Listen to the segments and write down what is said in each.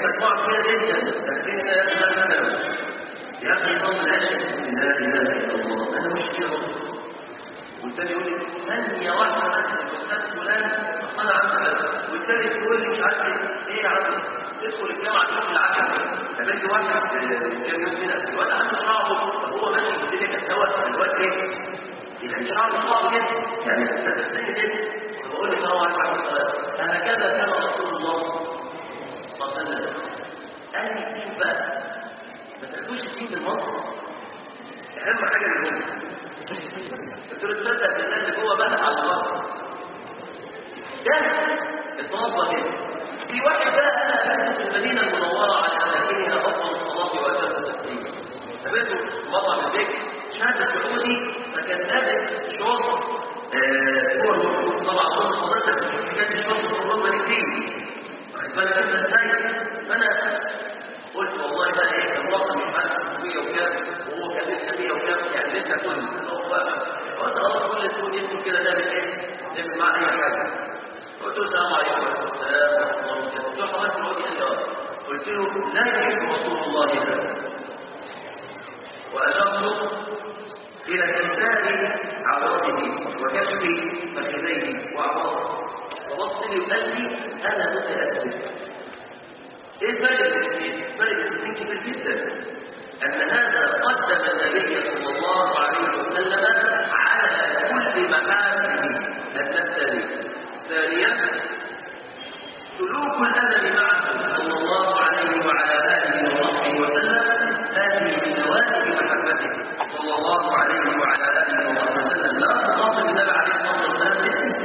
مجموعة كبيرة جدا لكن مثلا يا أخي ضم العشق لا إله إلا الله أنا مش كده والتاني يقول لي ثانية واحدة بس الأستاذ فلان أصلا عندك والتالت يقول لي مش عارف إيه يا عم تدخل الجامعة تشوف العجب قابلت واحد كان يوم كده الواد عنده شعره هو ماشي في الدنيا كانت سوا الواد إيه؟ يعني شعره صعب جدا يعني تستنى جدا بقول لك هو عليه الصلاة هكذا كان رسول الله صلى الله عليه وسلم قال لي الدين بقى ما تاخدوش الدين بالمنطق اهم حاجه الهمه قلت له تصدق بالله اللي جوه بقى على الله ده اتوضى كده في واحد بقى انا في المدينه المنوره على اماكنها افضل الصلاه واتم التسليم قابلته مره من البيت شهاده سعودي فكان لابس شورت هو طبعا هو صدقت في حكايه الشورت والرمى دي كتير واخد بالك انت ازاي فانا قلت والله بقى ايه الرقم مش عارف 100 وكام وهو كان لسه 100 وكام يعني لسه كل هو بقى قلت خلاص كل اسبوع يدخل كده نعمل ايه؟ نعمل معاه اي حاجه قلت له السلام عليكم ورحمه الله وبركاته قلت له حضرتك الوقت قال قلت له لا يحب رسول الله هذا واشرت الى تمثال عورته وكشف فخذيه واعراضه فبص لي وقال لي انا متاسف ايه الفرق بين الاثنين؟ الفرق بين الاثنين كبير جدا ان هذا قدم النبي صلى الله عليه وسلم على كل محاسنه النفسيه ثانيا سلوك الادب معه صلى الله عليه وعلى اله وصحبه وسلم هذه من نوادر محبته صلى الله عليه وعلى اله وصحبه وسلم لا تخاطب النبي عليه الصلاه والسلام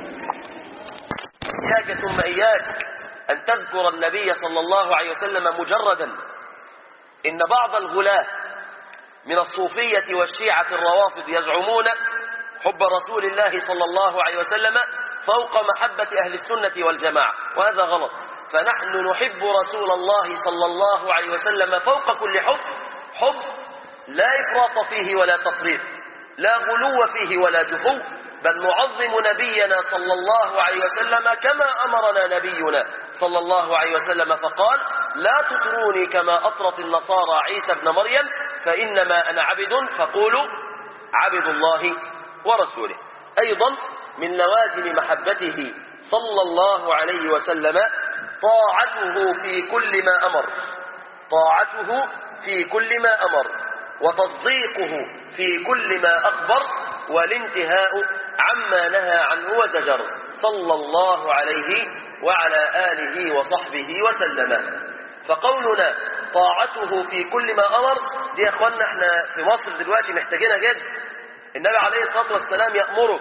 إياك ثم إياك أن تذكر النبي صلى الله عليه وسلم مجردا إن بعض الغلاة من الصوفية والشيعة الروافض يزعمون حب رسول الله صلى الله عليه وسلم فوق محبة أهل السنة والجماعة وهذا غلط فنحن نحب رسول الله صلى الله عليه وسلم فوق كل حب حب لا إفراط فيه ولا تفريط لا غلو فيه ولا جفو بل نعظم نبينا صلى الله عليه وسلم كما أمرنا نبينا صلى الله عليه وسلم فقال لا تطروني كما أطرت النصارى عيسى ابن مريم فإنما أنا عبد فقولوا عبد الله ورسوله أيضا من لوازم محبته صلى الله عليه وسلم طاعته في كل ما أمر طاعته في كل ما أمر وتصديقه في كل ما أخبر والانتهاء عما نهى عنه وزجر صلى الله عليه وعلى آله وصحبه وسلم فقولنا طاعته في كل ما أمر دي يا أخوانا احنا في مصر دلوقتي محتاجينها جدا النبي عليه الصلاة والسلام يأمرك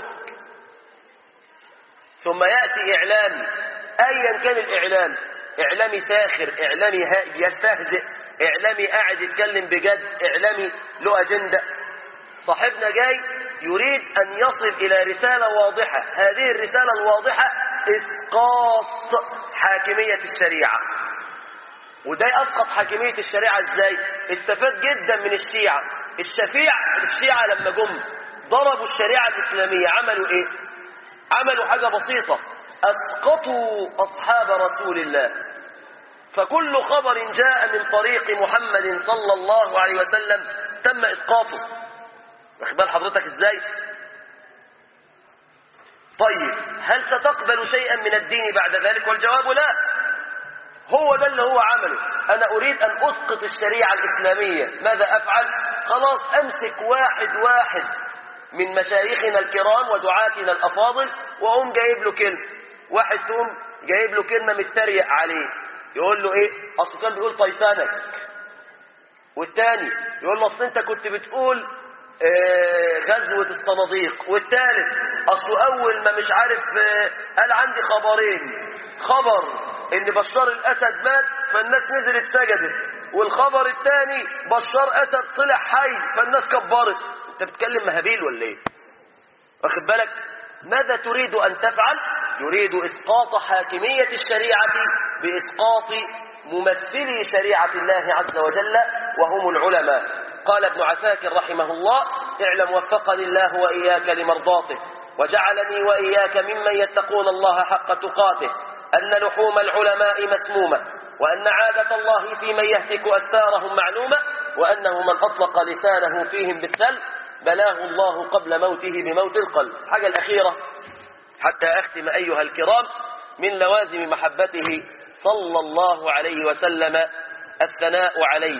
ثم يأتي إعلام أيا كان الإعلام إعلامي ساخر إعلامي يستهزئ إعلامي قاعد يتكلم بجد إعلامي له أجندة صاحبنا جاي يريد أن يصل إلى رسالة واضحة هذه الرسالة الواضحة إسقاط حاكمية الشريعة وده أسقط حاكمية الشريعة إزاي استفاد جدا من الشيعة الشفيع الشيعة لما جم ضربوا الشريعة الإسلامية عملوا إيه عملوا حاجة بسيطة أسقطوا أصحاب رسول الله فكل خبر جاء من طريق محمد صلى الله عليه وسلم تم إسقاطه واخد بال حضرتك ازاي طيب هل ستقبل شيئا من الدين بعد ذلك والجواب لا هو ده اللي هو عمله انا اريد ان اسقط الشريعة الاسلامية ماذا افعل خلاص امسك واحد واحد من مشايخنا الكرام ودعاتنا الافاضل واقوم جايب له كلمة واحد تقوم جايب له كلمة متريق عليه يقول له ايه اصل كان بيقول تايتانيك والتاني يقول له اصل انت كنت بتقول آه غزوة الصناديق والثالث اصله اول ما مش عارف آه قال عندي خبرين خبر ان بشار الاسد مات فالناس نزلت سجدت والخبر الثاني بشار اسد طلع حي فالناس كبرت انت بتتكلم مهابيل ولا ايه واخد بالك ماذا تريد ان تفعل يريد اسقاط حاكمية الشريعة باسقاط ممثلي شريعة الله عز وجل وهم العلماء قال ابن عساكر رحمه الله اعلم وفقني الله وإياك لمرضاته وجعلني وإياك ممن يتقون الله حق تقاته أن لحوم العلماء مسمومة وأن عادة الله في من يهتك أثارهم معلومة وأنه من أطلق لسانه فيهم بالسلب بلاه الله قبل موته بموت القلب حاجة الأخيرة حتى أختم أيها الكرام من لوازم محبته صلى الله عليه وسلم الثناء عليه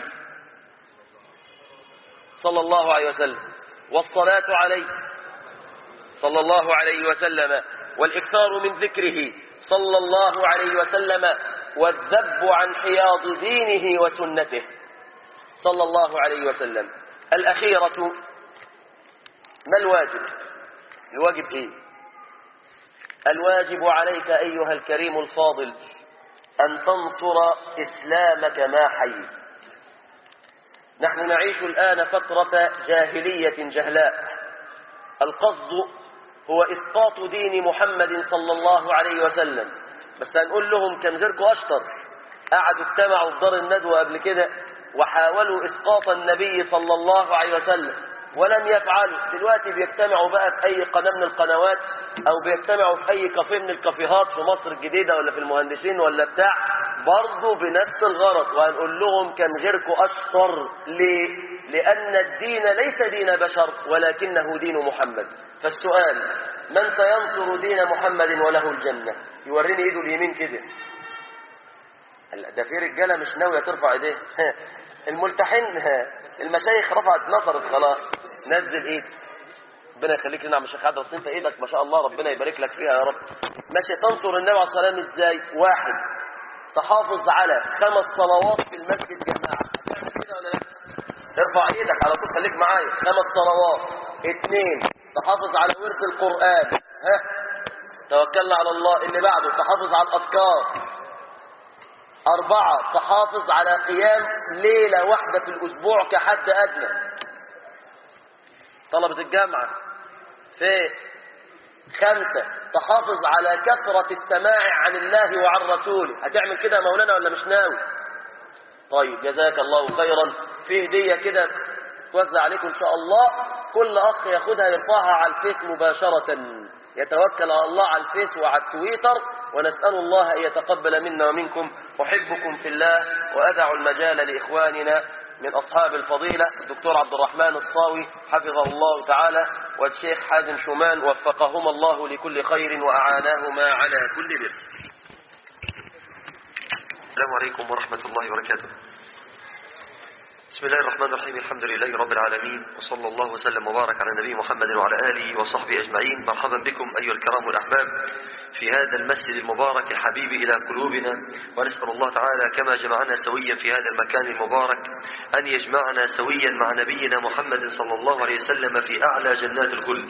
صلى الله عليه وسلم والصلاة عليه صلى الله عليه وسلم والإكثار من ذكره صلى الله عليه وسلم والذب عن حياض دينه وسنته صلى الله عليه وسلم الأخيرة ما الواجب الواجب إيه الواجب عليك أيها الكريم الفاضل أن تنصر إسلامك ما حييت نحن نعيش الآن فترة جاهلية جهلاء القصد هو إسقاط دين محمد صلى الله عليه وسلم بس هنقول لهم كان غيركم أشطر قعدوا اجتمعوا في دار الندوة قبل كده وحاولوا إسقاط النبي صلى الله عليه وسلم ولم يفعلوا دلوقتي بيجتمعوا بقى في أي قناة من القنوات أو بيجتمعوا في أي كافيه من الكافيهات في مصر الجديدة ولا في المهندسين ولا بتاع برضه بنفس الغرض وهنقول لهم كان غيركم أشطر ليه؟ لأن الدين ليس دين بشر ولكنه دين محمد فالسؤال من سينصر دين محمد وله الجنة يوريني ايده اليمين كده هلا ده في رجاله مش ناويه ترفع ايديه الملتحين المشايخ رفعت نصرت خلاص نزل ايد ربنا يخليك لنا يا شيخ عبد انت ايدك ما شاء الله ربنا يبارك لك فيها يا رب ماشي تنصر النبي عليه الصلاه والسلام ازاي واحد تحافظ على خمس صلوات في المسجد جماعه هتعمل كده ولا لا ارفع ايدك على طول خليك معايا خمس صلوات اثنين تحافظ على ورد القران ها توكلنا على الله اللي بعده تحافظ على الاذكار أربعة تحافظ على قيام ليلة واحدة في الأسبوع كحد أدنى طلبة الجامعة في خمسة تحافظ على كثرة السماع عن الله وعن رسوله هتعمل كده يا مولانا ولا مش ناوي طيب جزاك الله خيرا في هدية كده توزع عليكم إن شاء الله كل أخ ياخدها يرفعها على الفيس مباشرة يتوكل على الله على الفيس وعلى التويتر ونسأل الله أن يتقبل منا ومنكم أحبكم في الله وأدع المجال لإخواننا من أصحاب الفضيلة الدكتور عبد الرحمن الصاوي حفظه الله تعالى والشيخ حازم شومان وفقهما الله لكل خير وأعاناهما على كل بر السلام عليكم ورحمة الله وبركاته بسم الله الرحمن الرحيم الحمد لله رب العالمين وصلى الله وسلم وبارك على نبي محمد وعلى آله وصحبه أجمعين مرحبا بكم أيها الكرام الأحباب في هذا المسجد المبارك الحبيب إلى قلوبنا ونسأل الله تعالى كما جمعنا سويا في هذا المكان المبارك أن يجمعنا سويا مع نبينا محمد صلى الله عليه وسلم في أعلى جنات الخلد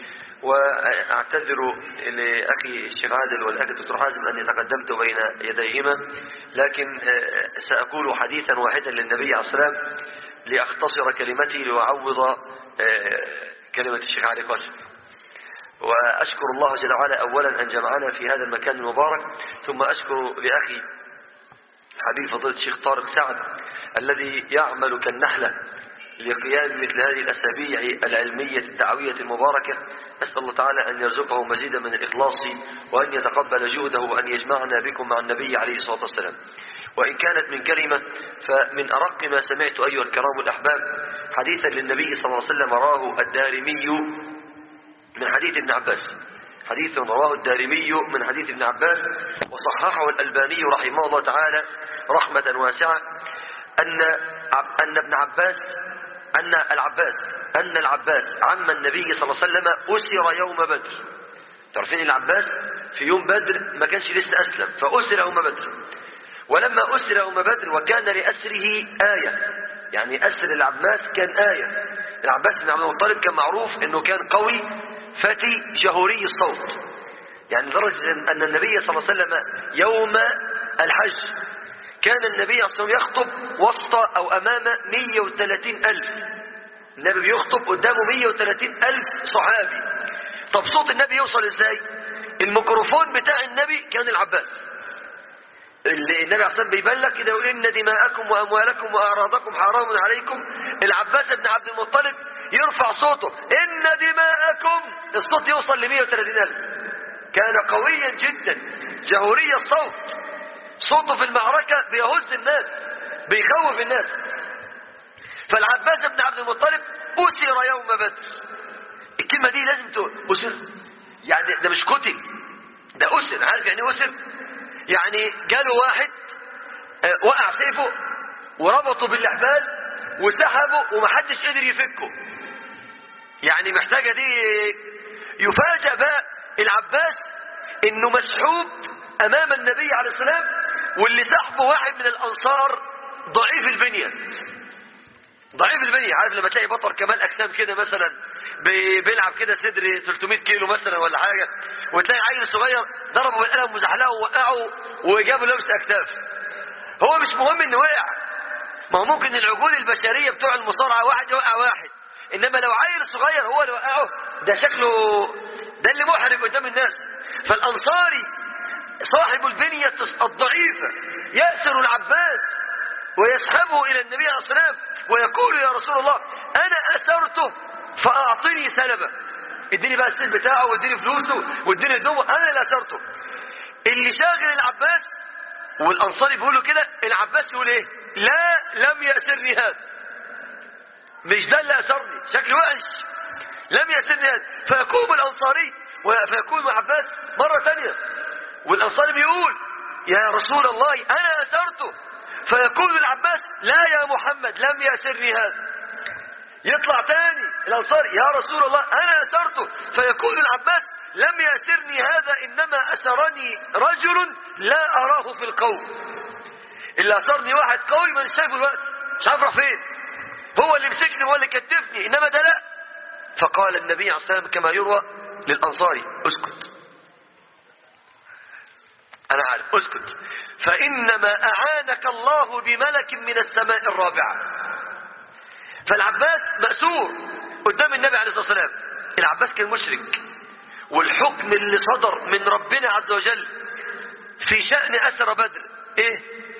واعتذر لاخي الشيخ عادل والاخ الدكتور حازم اني تقدمت بين يديهما لكن ساقول حديثا واحدا للنبي عليه الصلاه والسلام لاختصر كلمتي لأعوض كلمه الشيخ علي قاسم واشكر الله جل وعلا اولا ان جمعنا في هذا المكان المبارك ثم اشكر لاخي حبيب فضيله الشيخ طارق سعد الذي يعمل كالنحله لقيام مثل هذه الأسابيع العلمية الدعوية المباركة أسأل الله تعالى أن يرزقه مزيدا من الإخلاص وأن يتقبل جهده وأن يجمعنا بكم مع النبي عليه الصلاة والسلام وإن كانت من كلمة فمن أرق ما سمعت أيها الكرام الأحباب حديثا للنبي صلى الله عليه وسلم راه الدارمي من حديث ابن عباس حديث رواه الدارمي من حديث ابن عباس وصححه الألباني رحمه الله تعالى رحمة واسعة أن أن ابن عباس أن العباس أن العباس عم النبي صلى الله عليه وسلم أسر يوم بدر تعرفين العباس في يوم بدر ما كانش لسه أسلم فأسر يوم بدر ولما أسر يوم بدر وكان لأسره آية يعني أسر العباس كان آية العباس بن عبد المطلب كان معروف أنه كان قوي فتي جهوري الصوت يعني لدرجة أن النبي صلى الله عليه وسلم يوم الحج كان النبي صلى الله عليه وسلم يخطب وسط أو أمام 130 ألف النبي بيخطب قدامه 130 ألف صحابي طب صوت النبي يوصل إزاي الميكروفون بتاع النبي كان العباس اللي النبي عليه الصلاة بيبلغ كده يقول إن دماءكم وأموالكم وأعراضكم حرام عليكم العباس بن عبد المطلب يرفع صوته إن دماءكم الصوت يوصل ل 130 ألف كان قويا جدا جهوري الصوت صوته في المعركة بيهز الناس بيخوف الناس فالعباس بن عبد المطلب أسر يوم بدر الكلمة دي لازم تقول أسر يعني ده مش قتل ده أسر عارف يعني إيه أسر يعني جاله واحد آه، وقع سيفه وربطه بالإحبال وسحبه ومحدش قدر يفكه يعني محتاجة دي يفاجأ بقى العباس انه مسحوب امام النبي عليه السلام واللي سحبه واحد من الانصار ضعيف البنية ضعيف البنية عارف لما تلاقي بطل كمال اجسام كده مثلا بي- بيلعب كده صدر 300 كيلو مثلا ولا حاجة وتلاقي عيل صغير ضربه بالقلم وزحلقه ووقعه وجابه لبس اكتاف هو مش مهم انه وقع ما هو ممكن العقول البشرية بتوع المصارعة واحد يوقع واحد انما لو عيل صغير هو اللي وقعه ده شكله ده اللي محرج قدام الناس فالانصاري صاحب البنية الضعيفة يأسر العباس ويسحبه الى النبي عليه الصلاة والسلام ويقول يا رسول الله انا اسرته فاعطني سلبه اديني بقى السلب بتاعه واديني فلوسه واديني هدومه انا اللي اسرته اللي شاغل العباس والانصاري بيقولوا كده العباس يقول ايه لا لم يأسرني هذا مش ده اللي أسرني شكله وحش لم يأسرني هذا فيقوم الأنصاري و- فيقوم العباس مرة ثانية والأنصاري بيقول يا رسول الله أنا أسرته فيقول العباس لا يا محمد لم يأسرني هذا يطلع تاني الأنصاري يا رسول الله أنا أسرته فيقول العباس لم يأسرني هذا إنما أسرني رجل لا أراه في القوم اللي أسرني واحد قوي ما مش شايفه الوقت مش عارف راح فين هو اللي مسكني هو اللي كتفني إنما ده لا فقال النبي عليه الصلاة والسلام كما يروى للأنصاري اسكت أنا عارف اسكت فإنما أعانك الله بملك من السماء الرابعة فالعباس مأسور قدام النبي عليه الصلاة والسلام العباس كان مشرك والحكم اللي صدر من ربنا عز وجل في شأن أسر بدر ايه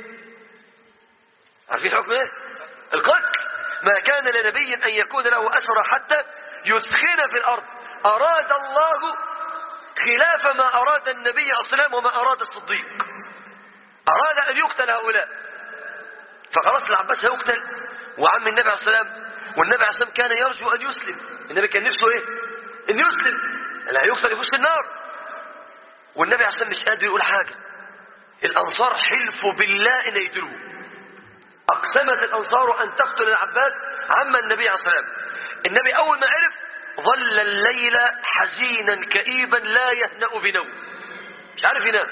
عارفين حكم ايه القتل ما كان لنبي أن يكون له أسر حتى يسخن في الأرض أراد الله خلاف ما أراد النبي عليه الصلاة والسلام وما أراد الصديق أراد أن يقتل هؤلاء فخلاص العباس هيقتل وعم النبي عليه الصلاة والسلام والنبي عليه الصلاة والسلام كان يرجو أن يسلم النبي كان نفسه إيه أن يسلم اللي هيقتل يخش النار والنبي عليه الصلاة والسلام مش قادر يقول حاجة الأنصار حلفوا بالله أن يقتلوه أقسمت الأنصار أن تقتل العباس عم النبي عليه الصلاة والسلام النبي أول ما عرف ظل الليل حزينا كئيبا لا يهنأ بنوم مش عارف ينام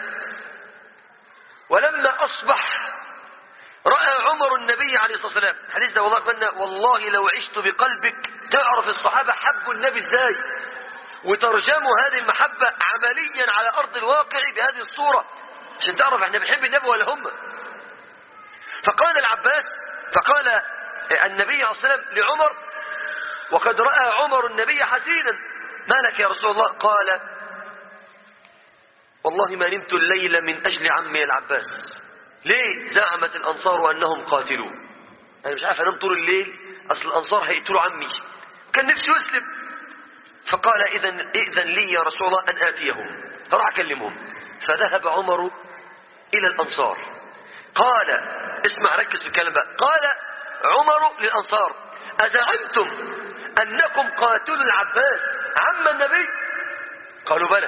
ولما أصبح رأى عمر النبي عليه الصلاة والسلام الحديث ده والله أخوانا والله لو عشت بقلبك تعرف الصحابة حبوا النبي ازاي وترجموا هذه المحبة عمليا على أرض الواقع بهذه الصورة عشان تعرف احنا بنحب النبي ولا هم فقال العباس فقال النبي عليه الصلاة والسلام لعمر وقد رأى عمر النبي حزينا ما لك يا رسول الله قال والله ما نمت الليل من أجل عمي العباس ليه زعمت الأنصار أنهم قاتلوه أنا مش عارف أنام طول الليل أصل الأنصار هيقتلوا عمي كان نفسه يسلم فقال إذن, إذن لي يا رسول الله أن آتيهم فراح أكلمهم فذهب عمر إلى الأنصار قال اسمع ركز في الكلام بقى قال عمر للأنصار أزعمتم أنكم قاتلوا العباس عم النبي قالوا بلى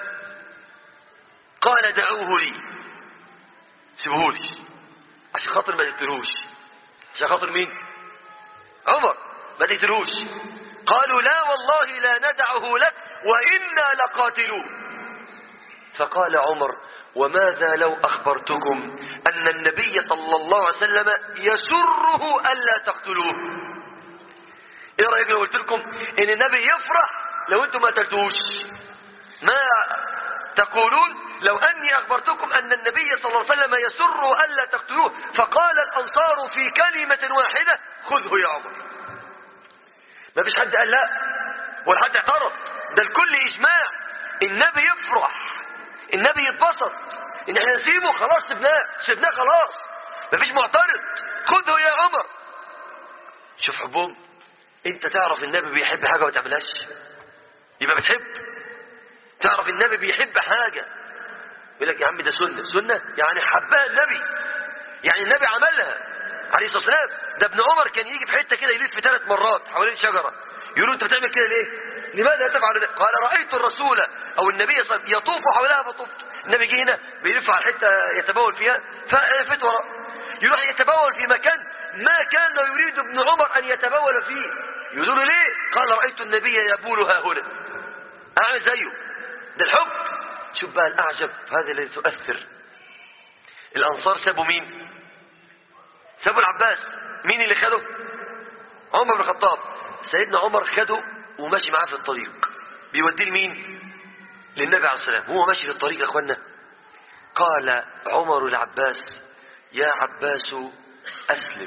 قال دعوه لي سيبوهولي عشان خاطر ما تقتلوش عشان خاطر مين عمر ما تقتلوش قالوا لا والله لا ندعه لك وإنا لقاتلوه فقال عمر وماذا لو أخبرتكم أن النبي صلى الله عليه وسلم يسره ألا تقتلوه ايه رأيك لو قلت لكم ان النبي يفرح لو انتم ما قتلتوش ما تقولون لو أني أخبرتكم أن النبي صلى الله عليه وسلم يسر ألا تقتلوه فقال الأنصار في كلمة واحدة خذه يا عمر ما فيش حد قال لا ولا حد اعترض ده الكل إجماع النبي يفرح النبي يتبسط ان احنا نسيبه خلاص سيبناه سيبناه خلاص ما فيش معترض خذه يا عمر شوف حبهم انت تعرف النبي بيحب حاجة وما تعملهاش يبقى بتحب تعرف النبي بيحب حاجة يقول لك يا عم ده سنة سنة يعني حبها النبي يعني النبي عملها عليه الصلاة والسلام ده ابن عمر كان يجي في حتة كده يلف ثلاث مرات حوالين شجرة يقولوا انت بتعمل كده ليه لماذا تفعل ذلك قال رأيت الرسول او النبي صلى الله عليه وسلم يطوف حولها فطفت النبي جه هنا بيلف على حتة يتبول فيها فلفت وراء يروح يتبول في مكان ما كان يريد ابن عمر ان يتبول فيه يقولوا ليه قال رأيت النبي يبول ها هنا اعمل زيه ده الحب شوف بقى الاعجب هذا الذي تؤثر الانصار سابوا مين سابوا العباس مين اللي خده عمر بن الخطاب سيدنا عمر خده وماشي معاه في الطريق بيوديه لمين للنبي عليه السلام هو ماشي في الطريق يا اخوانا قال عمر العباس يا عباس اسلم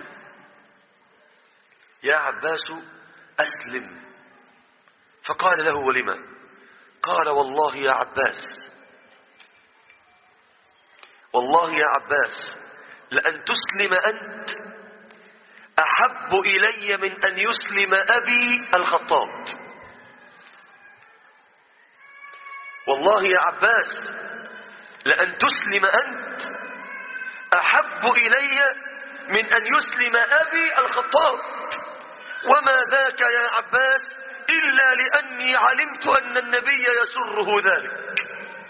يا عباس اسلم فقال له ولما قال والله يا عباس والله يا عباس لأن تسلم أنت أحب إلي من أن يسلم أبي الخطاب والله يا عباس لأن تسلم أنت أحب إلي من أن يسلم أبي الخطاب وما ذاك يا عباس إلا لأني علمت أن النبي يسره ذلك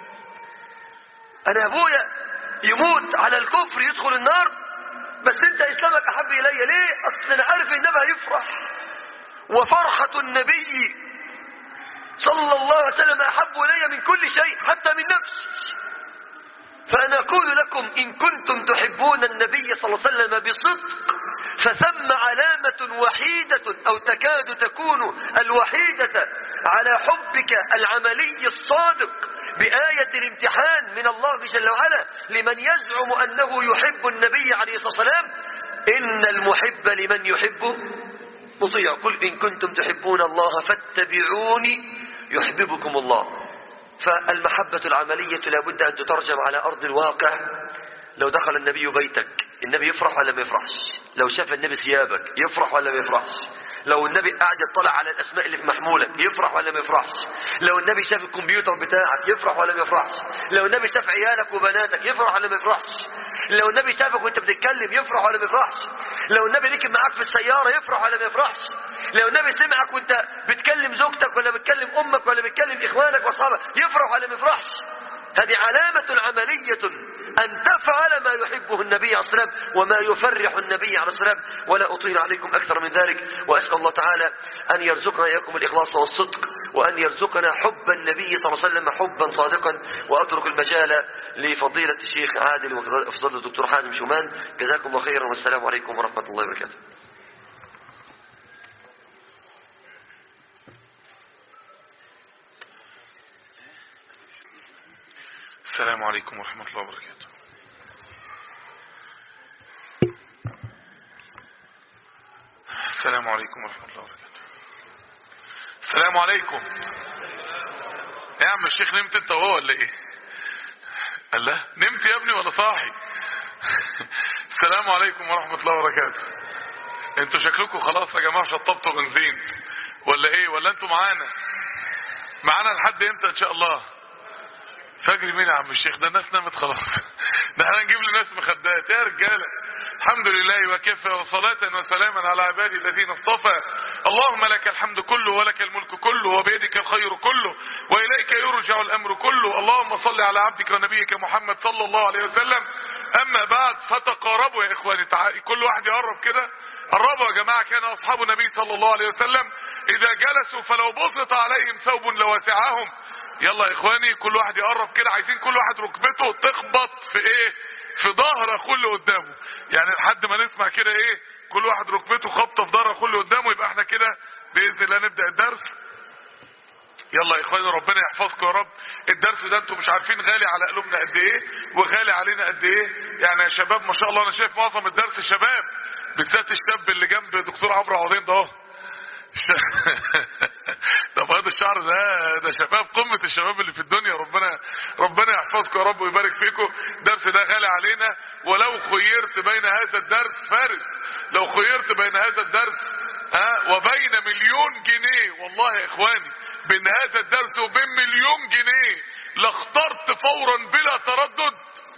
أنا أبويا يموت على الكفر يدخل النار بس أنت إسلامك أحب إلي ليه أصل أنا عارف النبي هيفرح وفرحة النبي صلى الله عليه وسلم أحب إلي من كل شيء حتى من نفسي فأنا أقول لكم إن كنتم تحبون النبي صلى الله عليه وسلم بصدق فثم علامة وحيدة أو تكاد تكون الوحيدة على حبك العملي الصادق بآية الامتحان من الله جل وعلا لمن يزعم أنه يحب النبي عليه الصلاة والسلام إن المحب لمن يحبه مطيع قل إن كنتم تحبون الله فاتبعوني يحببكم الله فالمحبة العملية لابد أن تترجم على أرض الواقع لو دخل النبي بيتك النبي يفرح ولا ما يفرحش لو شاف النبي ثيابك يفرح ولا ما يفرحش لو النبي قاعد يطلع على الأسماء اللي في محمولك يفرح ولا ما يفرحش لو النبي شاف الكمبيوتر بتاعك يفرح ولا ما يفرحش لو النبي شاف عيالك وبناتك يفرح ولا ما يفرحش لو النبي شافك وانت بتتكلم يفرح ولا ما يفرحش لو النبي ركب معاك في السيارة يفرح ولا ما يفرحش لو النبي سمعك وانت بتكلم زوجتك ولا بتكلم امك ولا بتكلم اخوانك واصحابك يفرح ولا ما يفرحش هذه علامة عملية أن تفعل ما يحبه النبي عليه الصلاة والسلام وما يفرح النبي عليه الصلاة والسلام ولا أطيل عليكم أكثر من ذلك وأسأل الله تعالى أن يرزقنا إياكم الإخلاص والصدق وأن يرزقنا حب النبي صلى الله عليه وسلم حبا صادقا وأترك المجال لفضيلة الشيخ عادل وفضيلة الدكتور حازم شومان جزاكم الله خيرا والسلام عليكم ورحمة الله وبركاته السلام عليكم ورحمة الله وبركاته السلام عليكم ورحمة الله وبركاته السلام عليكم يا عم الشيخ نمت انت وهو ولا ايه قال لا نمت يا ابني ولا صاحي السلام عليكم ورحمة الله وبركاته انتوا شكلكم خلاص يا جماعة شطبتوا بنزين ولا ايه ولا انتوا معانا معانا لحد امتى ان شاء الله فجر مين يا عم الشيخ ده الناس نامت خلاص ده احنا نجيب لناس مخدات يا رجاله الحمد لله وكفى وصلاة وسلاما على عبادي الذين اصطفى اللهم لك الحمد كله ولك الملك كله وبيدك الخير كله وإليك يرجع الأمر كله اللهم صل على عبدك ونبيك محمد صلى الله عليه وسلم أما بعد فتقاربوا يا إخواني تعالي كل واحد يقرب كده قربوا يا جماعة كان أصحاب النبي صلى الله عليه وسلم إذا جلسوا فلو بسط عليهم ثوب لوسعهم يلا يا اخواني كل واحد يقرب كده عايزين كل واحد ركبته تخبط في ايه في ظهر اخوه اللي قدامه يعني لحد ما نسمع كده ايه كل واحد ركبته خبطه في ظهر اخوه اللي قدامه يبقى احنا كده باذن الله نبدا الدرس يلا يا اخواني ربنا يحفظكم يا رب الدرس ده انتم مش عارفين غالي على قلوبنا قد ايه وغالي علينا قد ايه يعني يا شباب ما شاء الله انا شايف معظم الدرس شباب بالذات الشاب اللي جنب دكتور عمرو عوضين ده اهو طب هذا الشعر ده ده شباب قمة الشباب اللي في الدنيا ربنا ربنا يحفظكم يا رب ويبارك فيكم الدرس ده غالي علينا ولو خيرت بين هذا الدرس فارس لو خيرت بين هذا الدرس ها وبين مليون جنيه والله يا اخواني بين هذا الدرس وبين مليون جنيه لاخترت فورا بلا تردد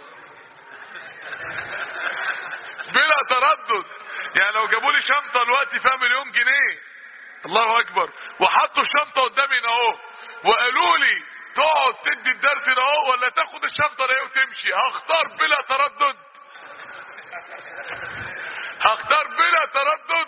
بلا تردد يعني لو جابوا لي شنطه دلوقتي فيها مليون جنيه الله اكبر وحطوا الشنطه قدامي هنا اهو وقالوا لي تقعد تدي الدرس هنا اهو ولا تاخد الشنطه دي وتمشي هختار بلا تردد هختار بلا تردد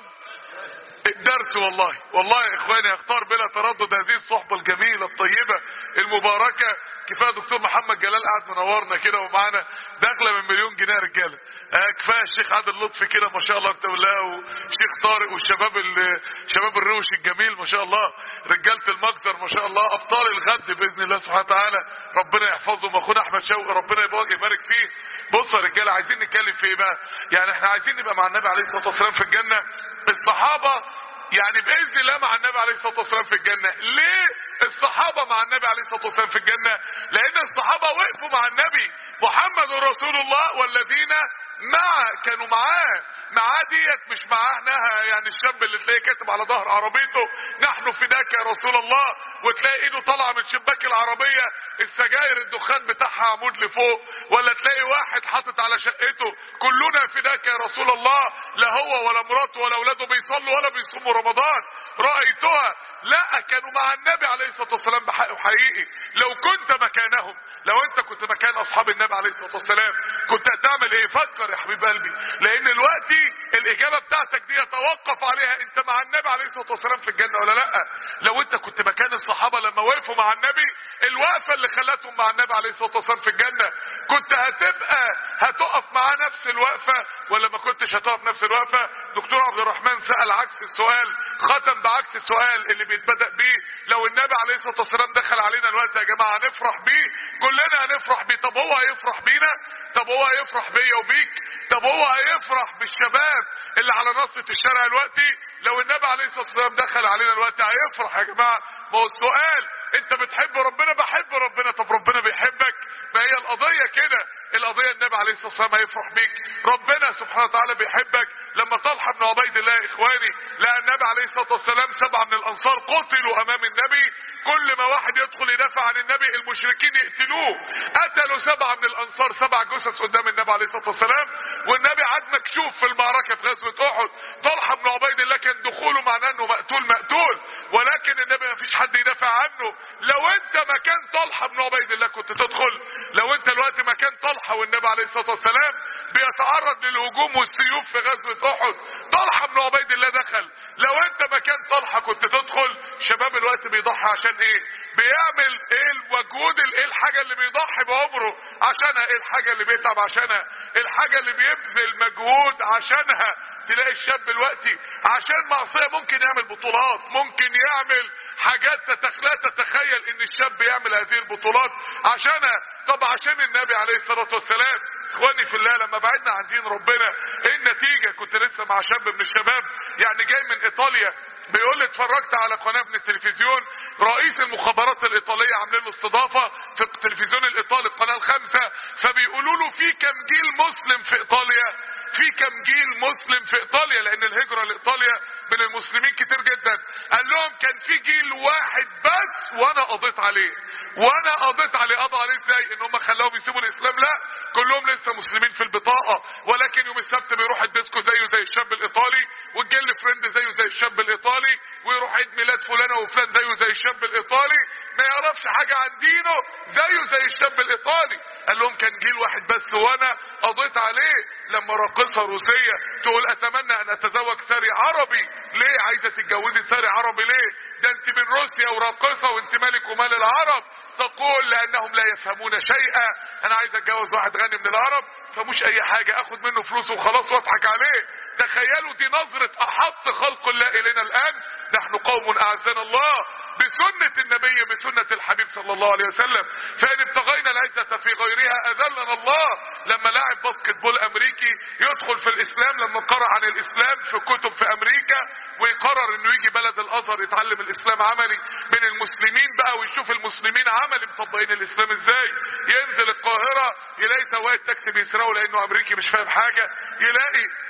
الدرس والله والله يا اخواني هختار بلا تردد هذه الصحبه الجميله الطيبه المباركه كفايه دكتور محمد جلال قاعد منورنا كده ومعانا داخله من مليون جنيه يا رجاله آه كفايه الشيخ عادل لطفي كده ما شاء الله انت بالله وشيخ طارق والشباب ال- شباب الروش الجميل ما شاء الله رجاله المجزر ما شاء الله ابطال الغد باذن الله سبحانه وتعالى ربنا يحفظهم واخونا احمد شوقي ربنا يبارك يبارك فيه بصوا يا رجاله عايزين نتكلم في ايه بقى يعني احنا عايزين نبقى مع النبي عليه الصلاه والسلام في الجنه الصحابه يعني باذن الله مع النبي عليه الصلاه والسلام في الجنه ليه الصحابه مع النبي عليه الصلاه والسلام في الجنه لان الصحابه وقفوا مع النبي محمد رسول الله والذين معه كانوا معاه معاه ديت مش معناها يعني الشاب اللي تلاقيه كاتب على ظهر عربيته نحن فداك يا رسول الله وتلاقي ايده طالعه من شباك العربيه السجاير الدخان بتاعها عمود لفوق ولا تلاقي واحد حاطط على شقته كلنا فداك يا رسول الله لا هو ولا مراته ولا اولاده بيصلوا ولا بيصوموا رمضان رايتها لا كانوا مع النبي عليه الصلاه والسلام بحق حقيقي لو كنت مكانهم لو انت كنت مكان اصحاب النبي عليه الصلاه والسلام كنت هتعمل ايه فكر يا حبيب قلبي لان دلوقتي الاجابه بتاعتك دي يتوقف عليها انت مع النبي عليه الصلاه والسلام في الجنه ولا لا لو انت كنت مكان الصحابه لما وقفوا مع النبي الوقفه اللي خلتهم مع النبي عليه الصلاه والسلام في الجنه كنت هتبقى هتقف معاه نفس الوقفه ولا ما كنتش هتقف نفس الوقفه دكتور عبد الرحمن سال عكس السؤال ختم بعكس السؤال اللي بيتبدا بيه لو النبي عليه الصلاه والسلام دخل علينا الوقت يا جماعه هنفرح بيه كلنا هنفرح بيه طب هو هيفرح بينا طب هو هيفرح بيا وبيك طب هو هيفرح بالشباب اللي على نصة الشارع دلوقتي لو النبي عليه الصلاه والسلام دخل علينا الوقت هيفرح يا جماعه ما هو السؤال انت بتحب ربنا بحب ربنا طب ربنا بيحبك ما هي القضيه كده القضيه النبي عليه الصلاه والسلام هيفرح بيك ربنا سبحانه وتعالى بيحبك لما طلحه بن عبيد الله يا اخواني لقى النبي عليه الصلاه والسلام سبعه من الانصار قتلوا امام النبي كل ما واحد يدخل يدافع عن النبي المشركين يقتلوه قتلوا سبعه من الانصار سبع جثث قدام النبي عليه الصلاه والسلام والنبي عاد مكشوف في المعركه في غزوه احد طلحه بن عبيد الله كان دخوله معناه انه مقتول مقتول ولكن النبي ما فيش حد يدافع عنه لو انت مكان طلحه بن عبيد الله كنت تدخل لو انت الوقت مكان طلحه والنبي عليه الصلاه والسلام بيتعرض للهجوم والسيوف في غزوه احد طلحه بن عبيد الله دخل لو انت مكان طلحه كنت تدخل شباب الوقت بيضحي عشان ايه بيعمل ايه المجهود ايه الحاجه اللي بيضحي بعمره عشانها ايه الحاجه اللي بيتعب عشانها الحاجه اللي بيبذل مجهود عشانها تلاقي الشاب دلوقتي عشان معصيه ممكن يعمل بطولات ممكن يعمل حاجات تتخ... لا تتخيل ان الشاب يعمل هذه البطولات عشانها طب عشان النبي عليه الصلاه والسلام اخواني في الله لما بعدنا عن دين ربنا ايه النتيجه كنت لسه مع شاب من الشباب يعني جاي من ايطاليا بيقول لي اتفرجت على قناه من التلفزيون رئيس المخابرات الايطاليه عاملين له استضافه في التلفزيون الايطالي القناه الخامسه فبيقولوا له في كم جيل مسلم في ايطاليا في كم جيل مسلم في ايطاليا لان الهجره لايطاليا من المسلمين كتير جدا قال لهم كان في جيل واحد بس وانا قضيت عليه وانا قضيت عليه قضى عليه ازاي ان هم خلاهم يسيبوا الاسلام لا كلهم لسه مسلمين في البطاقه ولكن يوم السبت بيروح الديسكو زيه زي الشاب الايطالي والجيل فريند زيه زي الشاب الايطالي ويروح عيد ميلاد فلانه وفلان زيه زي الشاب الايطالي ما يعرفش حاجه عن دينه زيه زي الشاب الايطالي قال لهم كان جيل واحد بس وانا قضيت عليه لما راقصه روسيه تقول اتمنى ان اتزوج ساري عربي ليه عايزه تتجوزي ساري عربي ليه ده انت من روسيا وراقصه وانت مالك ومال العرب تقول لانهم لا يفهمون شيئا انا عايز اتجوز واحد غني من العرب فمش اي حاجه اخد منه فلوسه وخلاص واضحك عليه تخيلوا دي نظرة احط خلق الله الينا الان نحن قوم اعزنا الله بسنة النبي بسنة الحبيب صلى الله عليه وسلم فان ابتغينا العزة في غيرها اذلنا الله لما لاعب باسكت بول امريكي يدخل في الاسلام لما قرأ عن الاسلام في كتب في امريكا ويقرر انه يجي بلد الازهر يتعلم الاسلام عملي من المسلمين بقى ويشوف المسلمين عملي مطبقين الاسلام ازاي ينزل القاهرة يلاقي سواق التاكسي بيسرقوا لانه امريكي مش فاهم حاجة يلاقي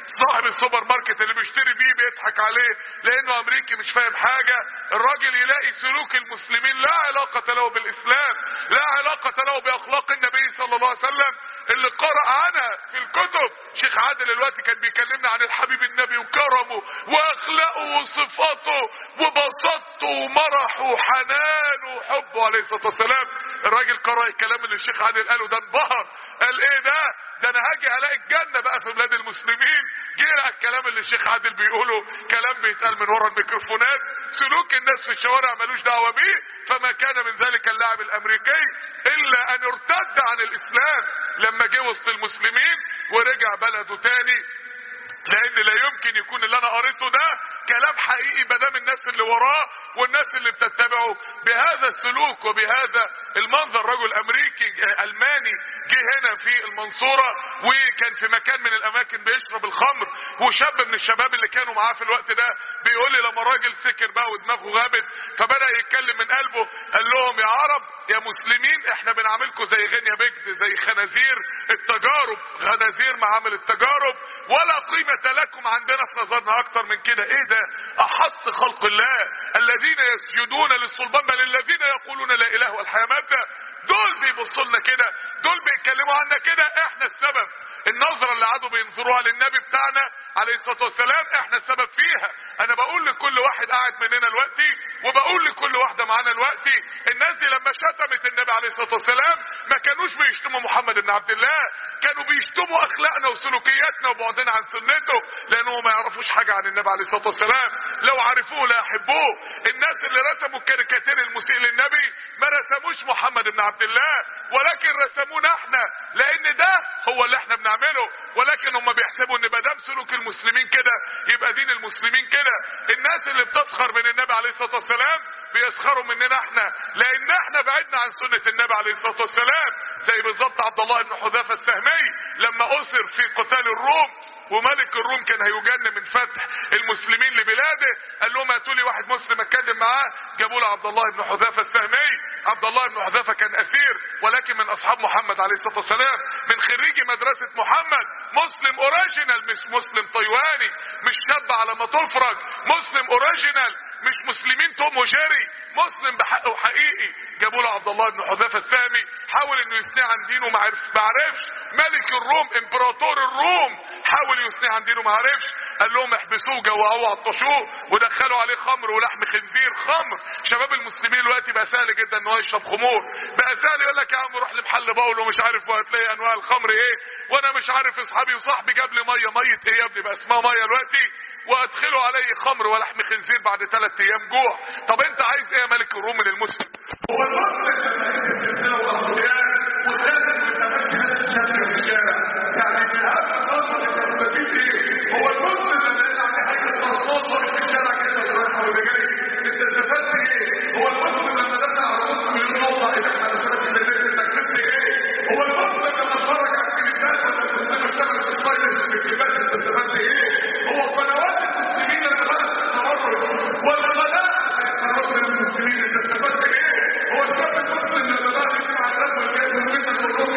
صاحب السوبر ماركت اللي بيشتري بيه بيضحك عليه لانه امريكي مش فاهم حاجة الراجل يلاقي سلوك المسلمين لا علاقة له بالاسلام لا علاقة له باخلاق النبي صلى الله عليه وسلم اللي قرأ عنها في الكتب شيخ عادل الوقت كان بيكلمنا عن الحبيب النبي وكرمه واخلاقه وصفاته وبساطته ومرحه وحنانه وحبه عليه الصلاه والسلام الراجل قرأ الكلام اللي الشيخ عادل قاله ده انبهر قال ايه ده ده انا هاجي هلاقي الجنه بقى في بلاد المسلمين جه لقى الكلام اللي الشيخ عادل بيقوله كلام بيتقال من ورا الميكروفونات سلوك الناس في الشوارع ملوش دعوه بيه فما كان من ذلك اللاعب الامريكي الا ان ارتد عن الاسلام لما جه وسط المسلمين ورجع بلده تاني لان لا يمكن يكون اللي انا قريته ده كلام حقيقي مدام الناس اللي وراه والناس اللي بتتبعه بهذا السلوك وبهذا المنظر رجل امريكي الماني جه هنا في المنصورة وكان في مكان من الاماكن بيشرب الخمر وشاب من الشباب اللي كانوا معاه في الوقت ده بيقول لي لما الراجل سكر بقى ودماغه غابت فبدأ يتكلم من قلبه قال لهم يا عرب يا مسلمين احنا بنعاملكم زي غنيا بيجز زي خنازير التجارب خنازير معامل التجارب ولا قيمة لكم عندنا في نظرنا اكتر من كده ايه ده احط خلق الله الذين يسجدون للصلبان بل الذين يقولون لا اله والحياة مادة دول بيبصوا لنا كده دول بيتكلموا عنا كده احنا السبب النظرة اللي قعدوا بينظروها للنبي بتاعنا عليه الصلاة والسلام احنا السبب فيها انا بقول لكل واحد قاعد مننا دلوقتي وبقول لكل واحدة معانا دلوقتي الناس دي لما شتمت النبي عليه الصلاة والسلام ما كانوش بيشتموا محمد بن عبد الله كانوا بيشتموا اخلاقنا وسلوكياتنا وبعدنا عن سنته لانهم ما يعرفوش حاجة عن النبي عليه الصلاة والسلام لو عرفوه لا يحبوه الناس اللي رسموا الكاريكاتير المسيء للنبي ما رسموش محمد بن عبد الله ولكن رسمونا احنا لان ده هو اللي احنا بنعمله ولكن هم بيحسبوا ان ما دام سلوك المسلمين كده يبقى دين المسلمين كده الناس اللي بتسخر من النبي عليه الصلاه والسلام بيسخروا مننا احنا لان احنا بعدنا عن سنه النبي عليه الصلاه والسلام زي بالظبط عبد الله بن حذافه السهمي لما اسر في قتال الروم وملك الروم كان هيجن من فتح المسلمين لبلاده قال لهم هاتوا لي واحد مسلم اتكلم معاه جابوا له عبد الله بن حذافه السهمي عبد الله بن حذافه كان اسير ولكن من اصحاب محمد عليه الصلاه والسلام من خريجي مدرسه محمد مسلم اوريجينال مش مسلم طيواني مش شاب على ما تفرج مسلم اوريجينال مش مسلمين توم وجيري مسلم بحق وحقيقي جابوا له عبد الله بن حذافه السامي حاول انه يثني عن دينه ما عرفش ما عرفش ملك الروم امبراطور الروم حاول يثني عن دينه ما عرفش قال لهم احبسوه جوعوه عطشوه ودخلوا عليه خمر ولحم خنزير خمر شباب المسلمين دلوقتي بقى سهل جدا ان هو يشرب خمور بقى سهل يقول لك يا عم روح لمحل باول ومش عارف وهتلاقي انواع الخمر ايه وانا مش عارف اصحابي وصاحبي جاب لي ميه ميه ايه يا ابني بقى اسمها ميه دلوقتي وادخلوا علي خمر ولحم خنزير بعد ثلاث ايام جوع طب انت عايز ايه يا ملك الروم من المسلم هو هو المسلم لما يطلع في حاجه الصوت واقف في الشارع كده رايح ولا جاي انت استفدت ايه؟ هو المسلم لما دخل على مسلم يقول له والله اذا احنا دخلت الليل انت كسبت ايه؟ هو المسلم لما اتفرج على التلفزيون ولا المسلم اشتغل في الفاينل في الكتابات انت استفدت ايه؟ هو قنوات المسلمين اللي بقت التمرد ولا قناه التمرد المسلمين انت استفدت ايه؟ هو الشاب المسلم لما بقى يجمع الناس والجاي من بيتك والروح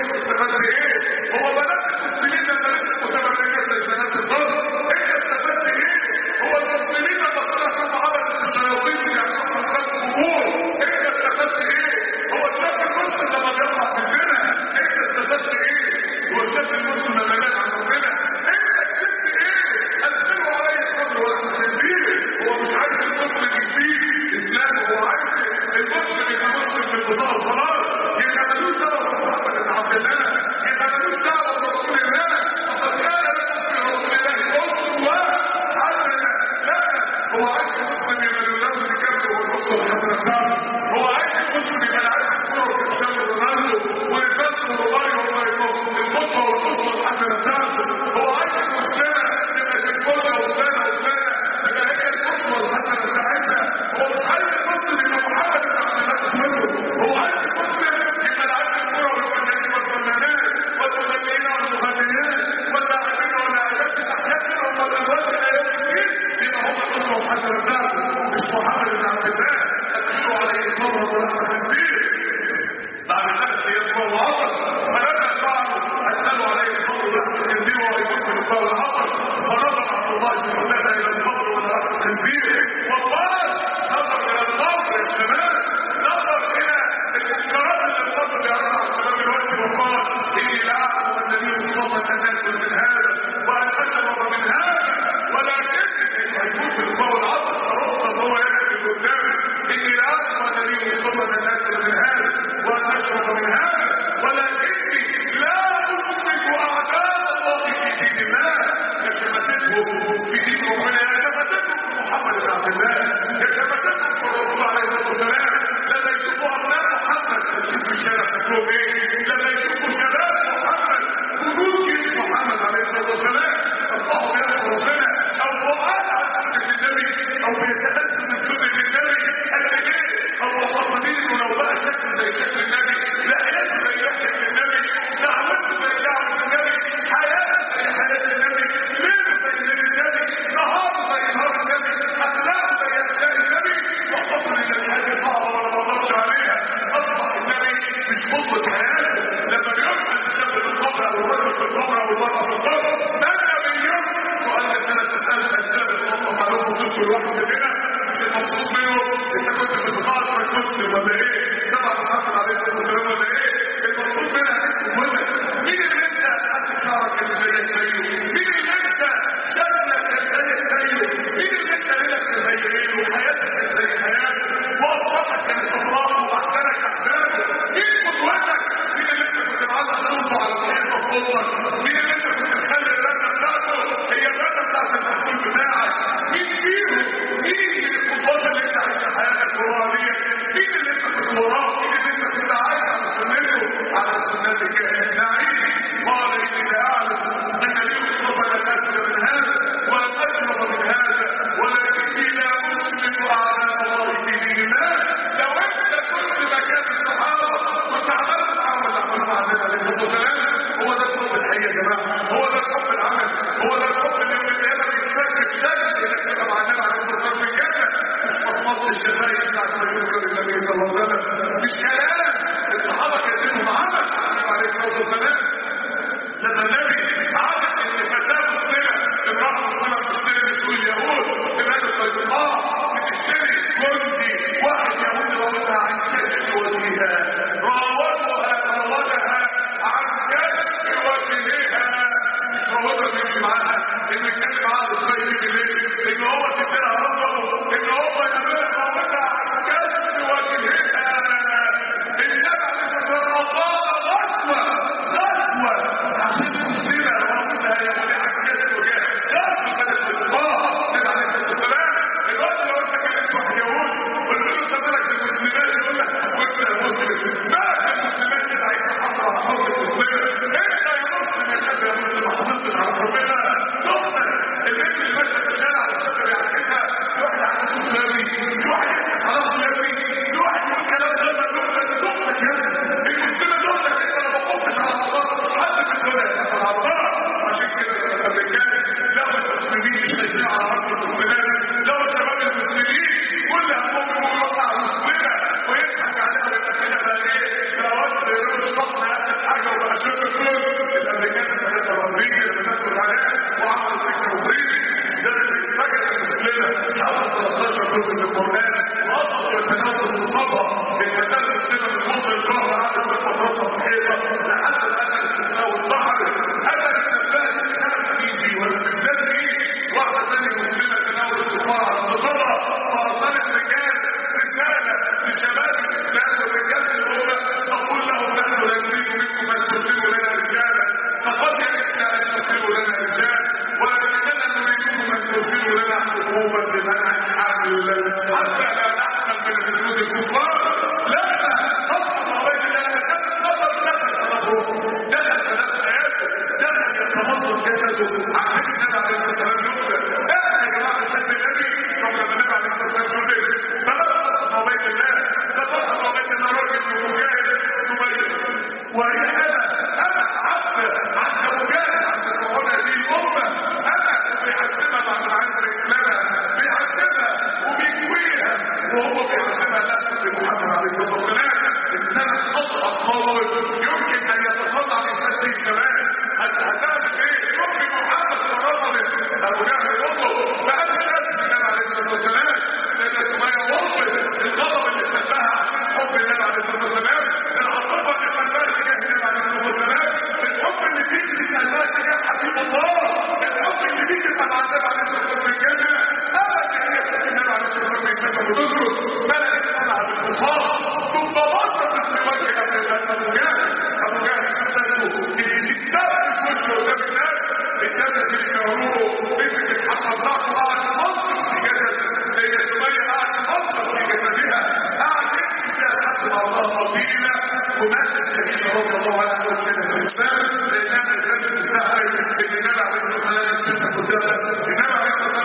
واحد مننا مش المقصود منه انت كنت في البطاقه ما كنت ولا ايه طبعا حصل عليك الكلام ولا ايه المقصود منها ولا مين اللي انت حد شعرك اللي زيك زيه مين اللي انت شكلك اللي زيك زيه مين اللي انت ليلك زي ليله وحياتك زي حياته واوصافك كانت افراحه واحزانك احزانه مين قدوتك مين اللي انت كنت معلق صوته على صحيفه في اوضتك مين اللي انت كنت تخلي الرنه بتاعته هي الرنه بتاعت المحمول بتاعك مين فيهم مين من القدوات اللي انت عايش حياتك وراها دي مين اللي انت كنت وراه مين اللي انت كنت عايش على سنته على سنتك نعيش قال اني لاعلم ان لي مصطفى لن اسلم من هذا ولن اشرب من هذا ولكني لا اسلم اعداء الله في دين الله لو انت كنت مكان الصحابه كنت عملت معاهم اللي عملوا مع النبي عليه الصلاه والسلام هو ده الحب الحقيقي يا جماعه هو ده الحب العمل هو ده الحب اللي يوم القيامه بيتشكل شكل انك تبقى مع النبي عليه الصلاه والسلام في الجنه مش مصمت الشفايف بتاعت ما يذكر النبي صلى الله عليه وسلم مش كلام الصحابه كاتبهم عمل النبي عليه الصلاه والسلام لما النبي عرف ان فتاه مسلمه امراه مسلمه بتشتري من سوق اليهود بلاد البيضاء بتشتري جندي واحد يهودي راودها عن كشف وجهها راودها راودها عن كشف وجهها مش راودها بيجي معاها انه يتكلم معاها ازاي يجي ليه ان هو تديها رقمه ان هو يعملها راودها عن كشف وجهها النبي عليه الصلاه والسلام غزوه غزوه عشان المسلمه راودها يا ولي عن كشف وجهها غزوه كانت الصلاه النبي عليه الصلاه والسلام الوقت لو انت كلمت واحد يهود قلت له انت مالك بالمسلمات يقول لك وانت يا مسلم مالك المسلمات كده عايز تحافظ على حقوق المسلمه انت يا مسلم يا شاب يا مسلم ما حافظتش على ربنا تخسر البنت اللي ماشيه في الشارع على الشاب بيعكسها واحد عنده صوت لامي في واحد يضحك على صوت لامي في واحد يقول كلام غير مكتوب تخسر يا ابني المسلمه تخسر انت لو ما قمتش على الله حد في الدنيا يحصل على الله عشان كده الامريكان لو المسلمين مش هيجوا على ارض المسلمات لو شباب المسلمين كل همهم انه يوقع المسلمه ويضحك عليها ويبقى كده بقى ايه ده وقت يقول الصح اخر حاجه وبقى شوف الكل الامريكان كانت امريكا اللي مسكوا عليها وعملوا فكر مصري ده فجر المسلمه حفظ 13 جزء من القران واصل يتناول الصبا الفتاه المسلمه من فضل الجهر على فتره صحيحه لحد الان الاستثناء والبحر هذا النبات كان في والاستبدال فيه واحده ثانيه مسلمه تناول الكفار على الصبا فارسلت رجال رساله لشباب الاسلام والرجال الامه تقول لهم نحن لا نريد منكم ان تسلموا لنا رجالا فقد يئسنا ان تسلموا لنا رجال ولكننا نريدكم ان ترسلوا لنا حكومه بمنع الحمل حتى لا نحمل من حدود الكفار لا نصر بين الله نصر دخل دخل ثلاث ايات دخل يتمضض جسده عشان النبي عليه الصلاه والسلام يخبر احنا يا جماعه بنحب النبي طب لما النبي عليه الصلاه والسلام يقول ايه فلا نصر بين الله ده نصر بين الله راجل مجاهد مبين وهي انا انا عبد عبد مجاهد عبد فرعون هذه الامه انا بيعذبها بعد ما عرف رجلها بيعذبها وبيكويها وهو بيعذبها نفسه بمحمد عليه الصلاه والسلام الانسان اصعب قول يمكن ان يتصنع الانسان فيه كمان هتعمل ايه؟ يمكن محمد صرفه ابو جهل يقول فقال الناس النبي عليه الصلاه والسلام لان سميه وصل الغضب اللي سبها عشان حب النبي عليه الصلاه والسلام العاطفه اللي سبها تجاه النبي عليه الصلاه والسلام الحب اللي فيك اللي سبها تجاه حبيب الله الحب اللي فيك تبقى مع النبي عليه الصلاه والسلام في الجنه ابدا هي تحب النبي عليه الصلاه والسلام في الجنه وتذكر ملك صنع بالكفار ثم بصت في وجه ابو جهل ابو جهل نفسه اتبع في وجهه قدام الناس الناس اللي كانوا مسك الحق بتاعته قاعد ينظف في جسد زي سميه قاعد ينظف في جسدها قاعد يحكي فيها الحق مع الله فضيله وناس الشهيد رضي الله عنه كده في الاسلام لانها الناس بتسهل ان النبي عليه الصلاه والسلام يمسك قدامها النبي عليه الصلاه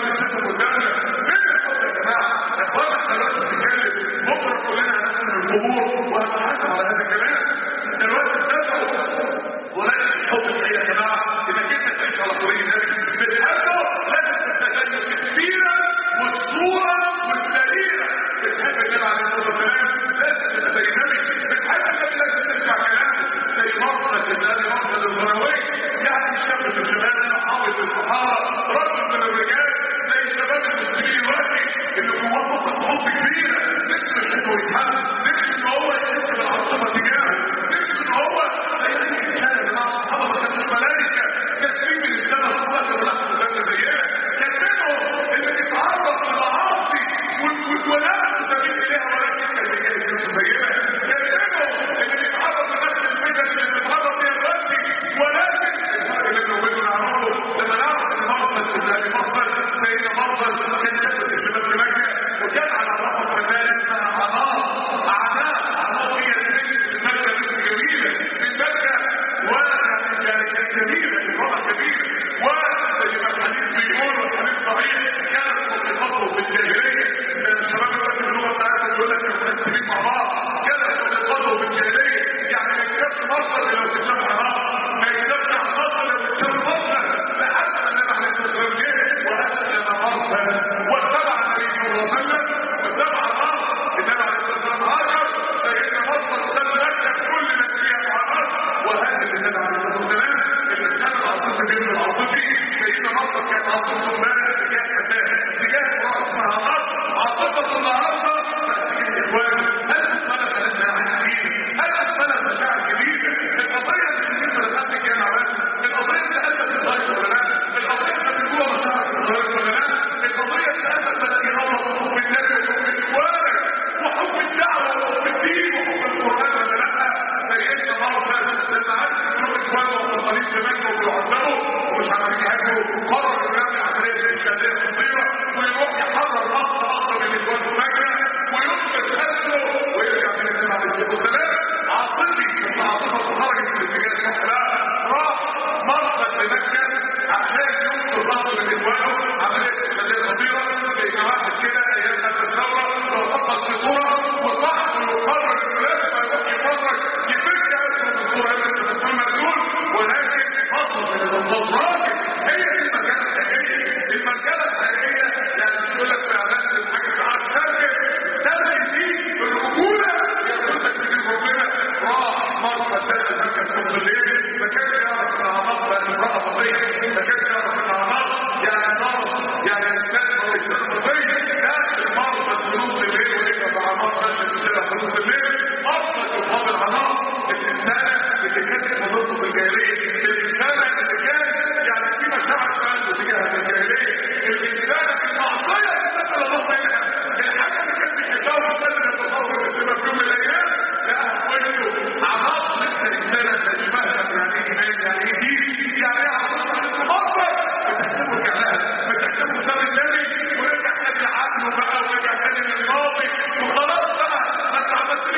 عاصفه امبارح اتجاه فتاه اتجاه امراه اسمها مصر عاصفه النهارده اتجاه اخواني هل اختلف انها عايشين هل اختلف مشاعر جديده القضيه مش بالنسبه لخط الجامعات القضيه اتقلبت الغايه ولا لا القضيه كانت جوه مشاعر الغايه ولا لا القضيه اتقلبت في الله وحب النبي وحب اخوانك وحب الدعوه وحب الدين وحب القران ولا لا سيدنا مرة لما عرف انه اخوانه ومصاريف زمان وبيعذبوا ومش عارفين يهاجروا قرر انه يعمل عمليه انشائيه خطيره ويروح يحرر مصر اقرب من اخوانه مكه وينقذ نفسه ويرجع من النبي عليه الصلاه والسلام عاصفي بس عاصفه خرجت من الاتجاه الصح لا راح مرقد لمكه عشان ينقذ مصر من اخوانه عمليه انشائيه خطيره لان واحد كده ايام هذه الثوره لو فقد في صوره وصاحبه يقرر انه لازم يروح يفرج يفك اسمه من الصوره يبقى الرسول مردود ولكن فضل من الانتصارات هي دي المكانه الحقيقيه المكانه الحقيقيه يعني مش يقول لك في اعلان الحاجه تعالى ترجم ترجم دي بالرجوله يقول لك تجيب ربنا راح مره ثالثه مكه في نص الليل ما كانش يعرف انها مصر امراه فضيه ما كانش يعرف انها مصر يعني مصر يعني انسان او انسان فضيه داخل مصر في نص الليل ولقى مع مصر ماشيه في الشارع في نص الليل مصر تقابل عناصر الانسانه اللي كانت مضره في الجاهليه الانسانه اللي كانت يعني في مشاعر فعلا تجاه الجاهليه الانسانه المعصيه اللي دخل الله منها الحاجه اللي كانت بتشتغل وتقدر تتصور تبقى في يوم من الايام لا قلت عناصر الانسانه اللي شبهها يعني ايه ايمان يعني ايه دين يعني ايه عناصر مصر بتحسبه كلام بتحسبه سنه النبي ورجع تاني لعقله بقى ورجع تاني للماضي وخلاص بقى ما انت عملت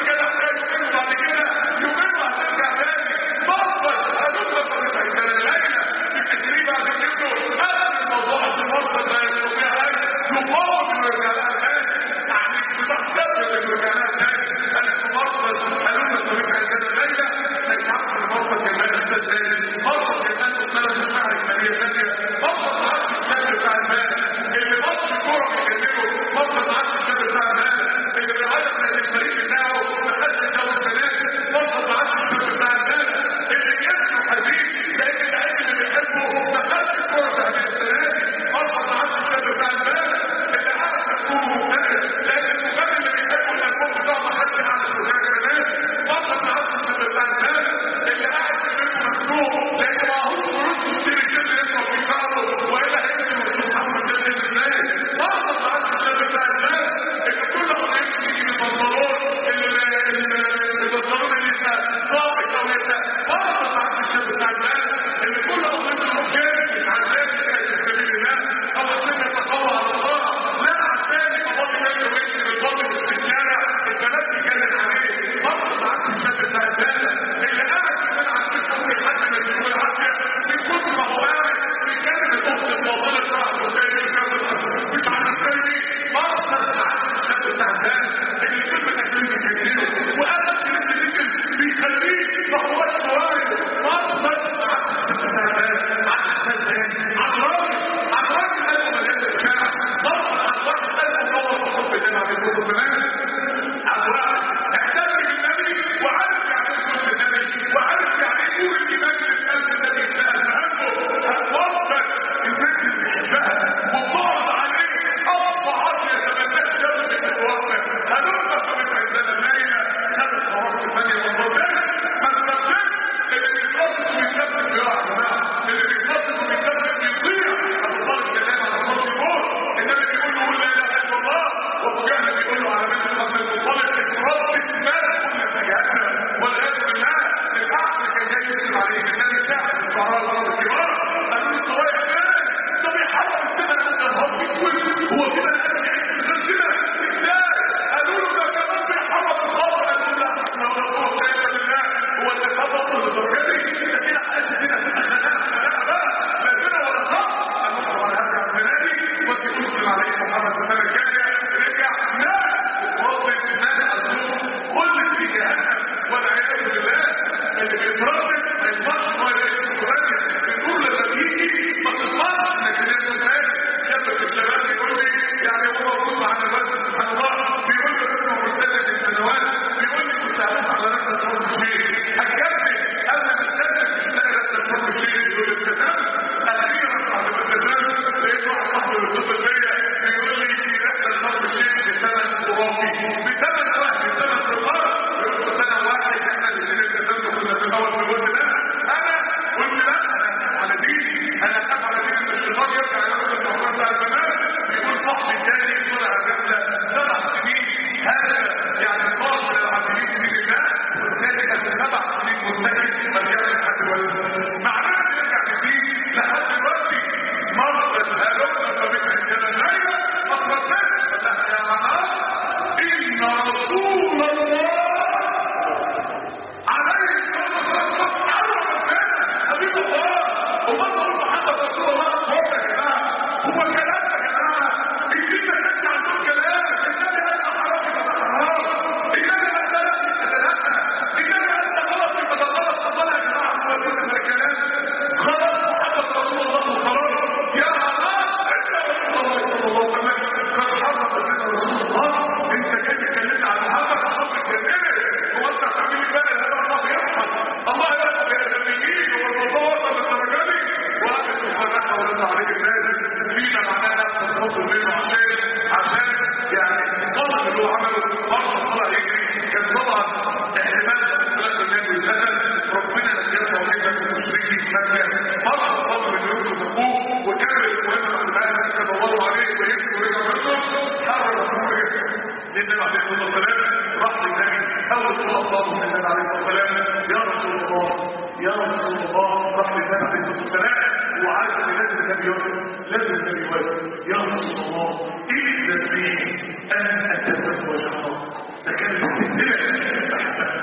النبي عليه الصلاه والسلام راح للنبي اول ما الله من النبي عليه الصلاه والسلام يا رسول الله يا رسول الله راح للنبي عليه الصلاه والسلام وعارف ان لازم النبي يوافق لازم النبي يوافق يا رسول الله اذن لي ان اتزوج حق ده كان الاستهزاء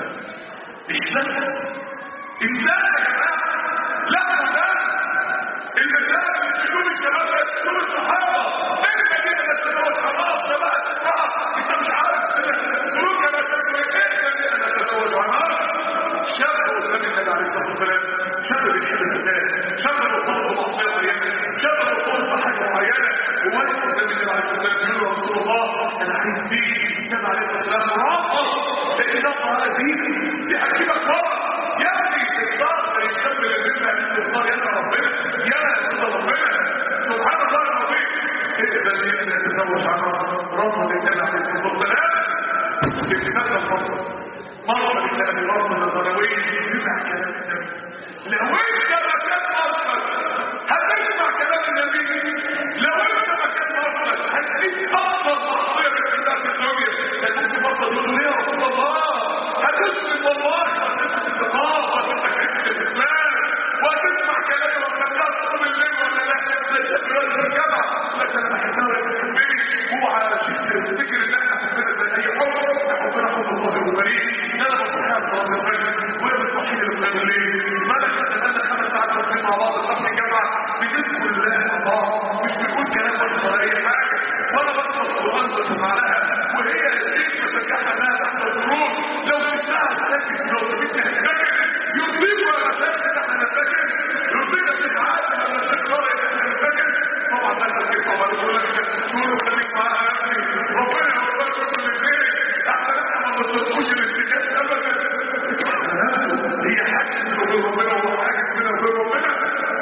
الاسلام انسان يا جماعه لا ده المسائل اللي بيقول الشباب ده بيقول الصحابه ايه المدينه اللي تتجوز خلاص ده بقى تسمع انت مش عارف سلوك انا تقول ايه المدينه اللي تتجوز خلاص شاب قدام النبي عليه الصلاه والسلام شاب بيحب الناس شاب بيطلب معصيه معينه شاب بيطلب حاجه معينه وواقف قدام النبي عليه الصلاه والسلام يقول له رسول الله انا عايز دي النبي عليه الصلاه والسلام رافض لان ده قرار دي دي حكيمه فرق يا ابني تختار زي الشاب اللي بيبقى تختار يا ربنا يا رسول ربنا سبحان الله العظيم اقبل لي ان اتزوج عنها رفض النبي عليه الصلاه والسلام في كتاب الفضل مرة بالله برغم النظروي يسمع كلام النبي لو انت مكان مصر هتسمع كلام النبي لو انت مكان مصر هتسيب افضل معصية من كتاب الدنيا هتسيب افضل يقول يا رسول الله هتسلم والله هتسلم الثقافة هتسلم الاسلام وهتسمع كلام ربنا طول الليل ولا لا تقرا الجامعة لكن انا بحبها ولا بتحبني هو على شيء تفتكر ان احنا حبنا زي اي حب حبنا حب الله وبريء انا بصحيها صلاه الفجر وهي بتصحيني الفجر ليه؟ مالك تتمنى خمس ساعات واقفين مع بعض صف الجامعه بنذكر الله الله مش بنقول كلام ولا ولا اي حاجه وانا بقرا القران بسمعها وهي الشيخ بترجعها انها تحت الظروف لو سبتها تسكت لو سبتها تسكت يصيب ولا تسكت احنا نسكت يصيب الاشعاعات ولا تسكت طبعا ده تسكت طبعا يقول لك تقول خليك معاها يا ابني ربنا يوفقك كل خير احنا احنا ما بنطلبوش الاتجاه ابدا هي حاجه من ربنا وهو حاجه من ربنا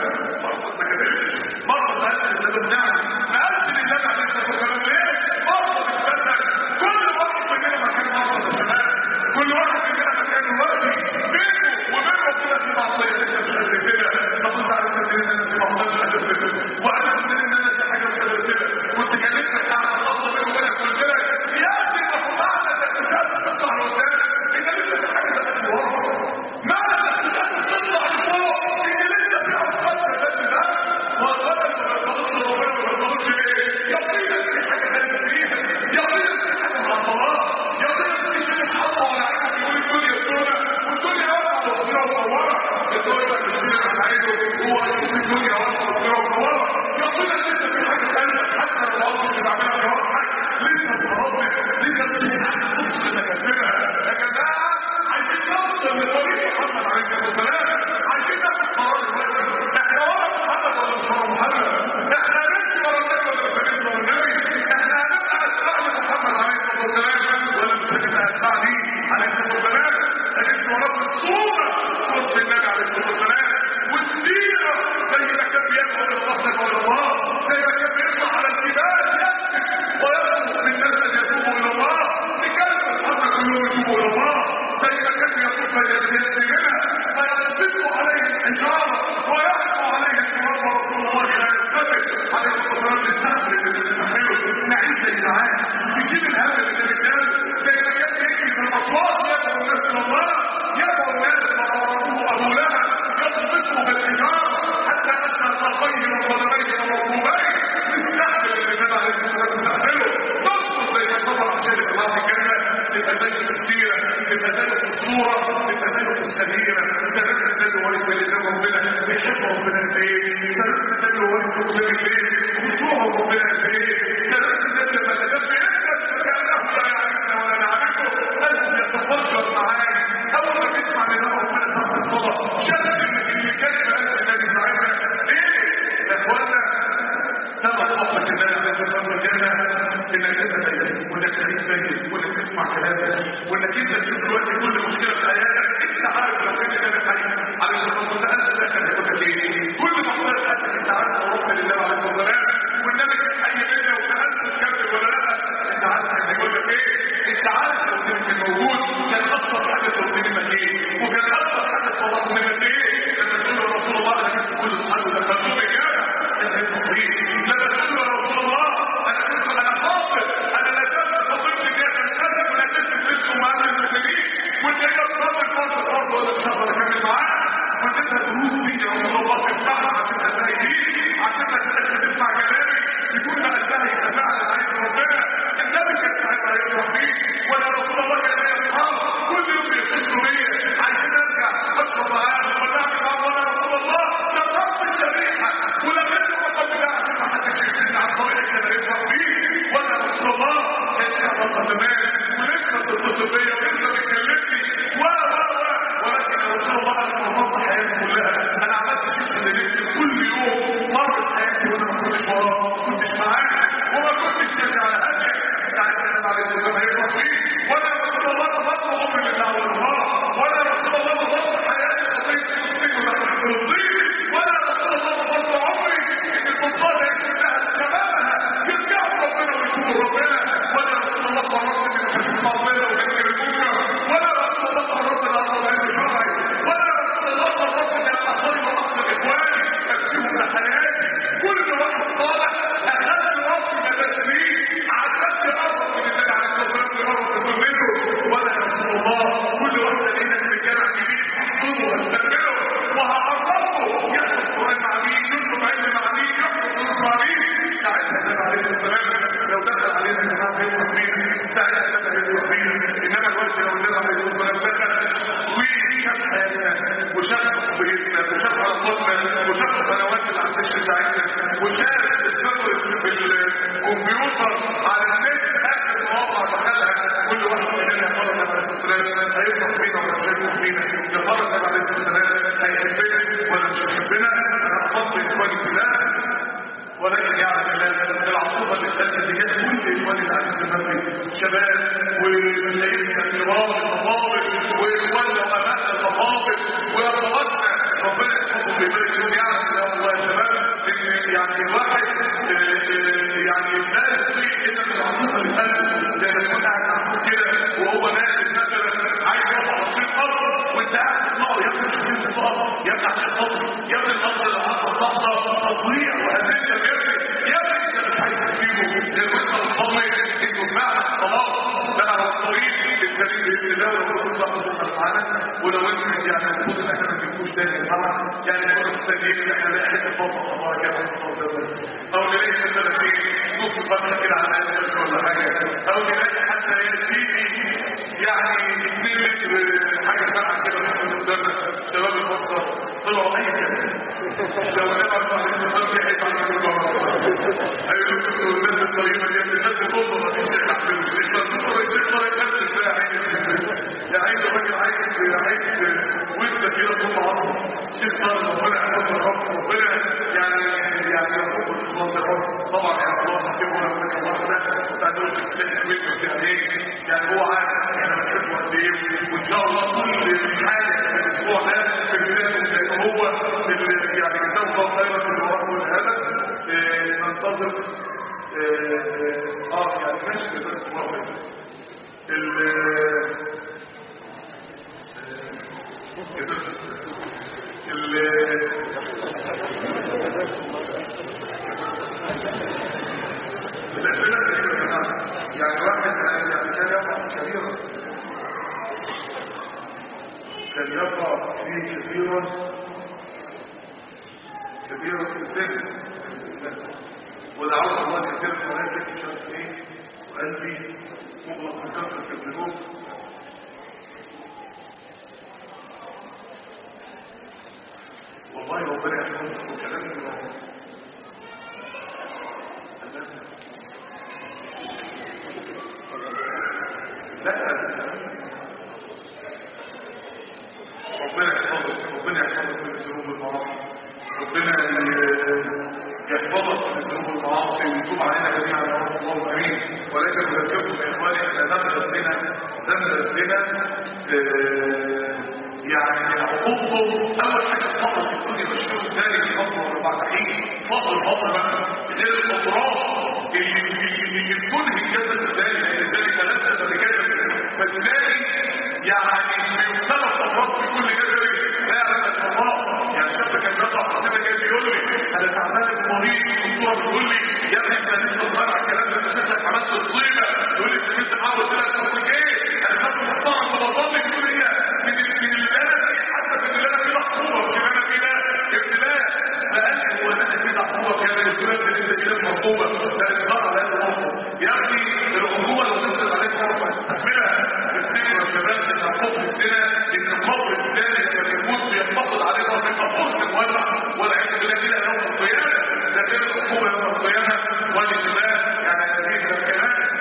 مرة ما كذبش مرة ما قالش النبي نعم ما قالش لله عليه الصلاه والسلام ليه؟ مرة بتبدل كل واحد مننا مكان مرة يا شباب كل واحد مننا مكان وقتي بينه وبين ربنا في معصيه انت مش قد كده ما كنت عارف ان انا في معصيه مش قد كده وعارف ان انا في حاجه مش قد كده كنت كلمتك عن الخاصه بيني وبينك قلت لك يا ابني ما طلعنا الاكتشاف تطلع لقدام انت لسه في حاجه بقت ورا معنى الاكتشاف تطلع لفوق ان لسه في افكار بس ده وغلط وما تقولش ربنا وما تقولش ايه يقينا في حاجه غالبه فيها يقينا في حاجه معطلات يقينا في شيء حصل ولا عارف يقول الدنيا سودة والدنيا واقعه وصيره ومنوره الدنيا بقى تشتري على عينه هو يشوف الدنيا واقعه وصيره ومنوره يقينا لسه في حاجه غالبه حتى لو الارض اللي بعملها جوارحك لسه بتربي لسه بتشوف مكسبها يا جماعه عايزين نوصل لطريق محمد عليه الصلاه والسلام عايزين ناخد قرار دلوقتي احنا ورا محمد ولا مش ورا محمد احنا هنمشي ورا النبي ولا مش هنمشي ورا النبي احنا هنبقى اتباع لمحمد عليه الصلاه والسلام ولا مش هنبقى اتباع ليه عليه الصلاه والسلام هنمشي وراه بالصوره صوره النبي عليه الصلاه والسلام والسيره زي ما كان بيدعو للرحمه ولا الله زي ما كان بيطلع على الجبال يسكت ويطلب للناس ان يتوبوا الى الله لكلمه الحق كلهم يتوبوا الى الله زي ما كان يقول فيستلمها فينصب عليه الحجاره ويحكم عليه التراب ورسول الله لا يثبت عليه الصلاه والسلام يستحمل اللي بيستحمله نعيش يا جدعان يجيب الهم اللي الرجال زي ما كان يجري في الاصوات يدعو الناس الى الله يدعو الناس فضربوه ابو لهب يضبطه بالحجاره حتى اتى ساقيه وقدميه وركوبيه يستحمل اللي كان عليه الصلاه والسلام يستحمله نصبر زي ما صبر عشان الله الجنه لتبين السيره لتبين الصوره لتبين السريره تبين النبي ولد اللي ربنا بيحب ربنا قد ايه تبين النبي ولد ربنا قد ايه وبيطوع ربنا قد ايه تبين النبي لما تدب يسكت فكانه لا يعرفنا ولا نعرفه قلب يتفجر معاك اول ما تسمع نداء ربنا تحت الصدى شد اللي كان في قلب النبي ساعتها ايه يا اخوانا سبب صحبة النبي عليه الصلاة والسلام الجنة انك تتبين وانك تعيش بين وانك تسمع كلامه وانك انت تشوف دلوقتي كل مشكلة في حياتك انت عارف لو كان النبي حي عليه الصلاة والسلام انت داخل يقول لك ايه كل مصدر حياتك انت عارف لو رحت لله عليه الصلاة والسلام والنبي كان حي منه وسألت تكمل ولا لا انت عارف كان يقول لك ايه انت عارف لو كنت موجود كان اكثر حاجة ترضي منك ايه وكان اكثر حاجة تفرط منك ايه لما تقول له رسول الله انا جبت كل اصحابي دخلتهم اجابة انت تقول لما تقول له رسول الله انا كنت انا خاطب انا لا زلت خطيبتي دي كانت سنتك على هديك يعني النبي عليه الصلاه والسلام هيفرح فيه ولا رسول الله تفضل عمري لله والنهار ولا رسول الله تفضل حياتي خطيب فلسطين وفلسطين ولا رسول الله تفضل عمري ان الكفار يكتبها تمامها يرجعوا ربنا ويشوفوا ربنا ولا رسول الله قررت ان تشوف ربنا وتنكر المنكر ولا رسول الله قررت ان اصل علم شرعي ولا رسول الله قررت ان اصل واصل اخواني اكتبهم لحياتي كل واحد صالح اخذت راسي مدرسين عدت ارض من النبي عليه الصلاه والسلام ارض منه ولا يا رسول الله كل واحد لينا في الجامع جديد احفظه واستقبله وهعرفه يحفظ القران مع مين يطلب علم مع مين يحفظ فلوس مع مين ساعتها النبي عليه الصلاه والسلام لو دخل علينا الجماعه هيفرح بينا ساعتها النبي هيفرح بينا انما الوقت لو النبي عليه الصلاه والسلام دخل وشاف حياتنا وشاف بيتنا وشاف علاقاتنا وشاف القنوات اللي على الدش بتاعتنا وشاف السفر في الكمبيوتر على النت اخر مواقع دخلها كل واحد مننا قال النبي عليه الصلاه والسلام هيفرح بينا ولا مش هيفرح بينا يا ترى النبي عليه الصلاه والسلام هيحبنا ولا مش هيحبنا انا افضل اخواني في الله ولكن يعلم الله العصوبة اللي اتقالت دي هي كل إخواني العزيز المسجد شباب ومشايخنا الكرام المفاضل وإخواننا وأبائنا المفاضل وأخواتنا ربنا يحفظهم ويبارك فيهم يعلم الله الله يا شباب إن يعني الواحد آه، آه، يعني لا يستطيع إلا من العصوبة اللي اتقالت زي ما يكون قاعد معمول كده وهو نازل مثلا عايز يقف على طريق أرض وأنت قاعد تسمعه يا ابني مش عايز تقف يا ابني عشان خاطر يا ابني الأرض اللي حصل لحظة تضييع وهزيمة يا ابني يا ابني انت مش عايز تسيبه زي ما انت مطمن انه فعلا خلاص بقى على الطريق الكريم باذن الله ولو كنت صاحب معانا ولو انت يعني المفروض ان احنا ما نجيبوش تاني طبعا يعني كنا مستنيين ان احنا نلاقي حته فوق الله كده او نلاقي مثلا في نص فتره كده على الاقل ولا حاجه او نلاقي حتى يكفيني يعني 2 متر حاجه ساعه كده من قدامنا شباب الفتره طلعوا اي كلام لو نبقى عليه الصلاه والسلام هيقولوا كنتوا الناس الطيبه دي الناس بتوصل ما فيش شيء عشان الشيخ الدكتور الشيخ يكتب ازاي عايز يا عايز الراجل عايز عايز وانت كده طول عمره الشيخ صار ربنا يحفظه رب ربنا يعني يعني يرحمه الله يرحمه طبعا يعني الله يحفظه ولك الله ده بعدين تلاقي كويس يعني ايه يعني هو عارف احنا بنحبه قد ايه وان شاء الله كل حاجه في الاسبوع ده في البدايه لان هو اللي يعني جزاه الله خيرا في الوراء والهدف آه، ننتظر اه آه، يعني ماشي جزاه الله خيرا ال يعني واحد يعني كان يقع كبيرا كان يقع فيه كثيرا كثيرا في الذهن ودعوت الله كثيرا ولكن مش عارف ايه وقلبي مغلق من كثرة الذنوب والله ربنا يحفظك وكلام الله لا ربنا يحفظك ربنا يحفظك من الذنوب والمعاصي ربنا يحفظك من الذنوب والمعاصي ويتوب علينا جميعا يا رب اللهم امين ولكن اذكركم يا اخواني احنا ذنب الزنا ذنب الزنا آه، يعني عقوبته اول حاجه الفضل في الدنيا مشهور ذلك الفضل والرباعيين فضل الفضل بقى غير الاضرار اللي اللي تنهي الجسد ذلك لذلك لذة بجسد فتلاقي يعني من ثلاث امراض في كل جسد لا يعلم الله يعني شاب كان بيطلع حسنا جاي بيقول لي انا تعبان مريض الدكتوره بتقول لي يا ابني انت لسه صغير على الكلام ده انت شكلك عملت الطيبه يقول لي انت كنت عاوز تلعب قصدك ايه؟ انا خدت محترم فبظل يقول لي من من البلد حتى في البلد في محفوظه في البلد في ده ابتلاء فقال لي هو انا كده عقوبه كان الابتلاء ده انت كده مرطوبه ده اصرار على الامر يا ابني العقوبه لو نزل عليك مره تستحملها تفتكروا يا شباب ان الحكم الزنا ان القبر الثاني لما يموت بينتقد عليه مرة قبر مولع والعياذ بالله كده يوم القيامه ده غير العقوبه يوم القيامه والشباب يعني هذه الكلام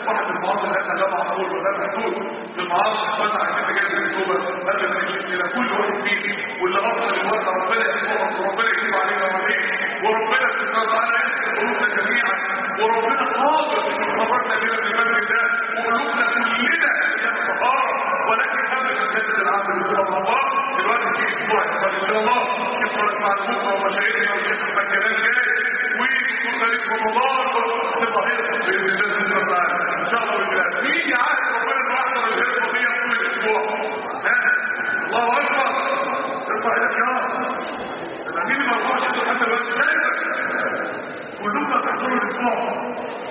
واحد في المعاصي الان لا معقول ولا محدود في المعاصي اخوانا عايزين نجيب التوبه قبل ما نشوف الى كل واحد فيه واللي اصلا الوقت ربنا يكتبه وربنا يكتب علينا وعليه وربنا سبحانه وتعالى يكتب قلوبنا جميعا وربنا قادر ان خرجنا من المسجد ده وقلوبنا كلنا هي الطهاره ولكن قبل ما كانت العبد بسبب الله دلوقتي في اسبوع ان شاء الله يخرج مع البكره ومشاهدنا والشيخ الكلام جاي ويكون ذلك رمضان وتبقى هي باذن الله سبحانه وتعالى ان شاء الله بالله مين يعرف ربنا انه يحضر الهيئه دي طول الاسبوع ها الله اكبر ارفع ايدك يا رب مين ما يرفعش ايده حتى لو انت شايفك كلكم هتحضروا الاسبوع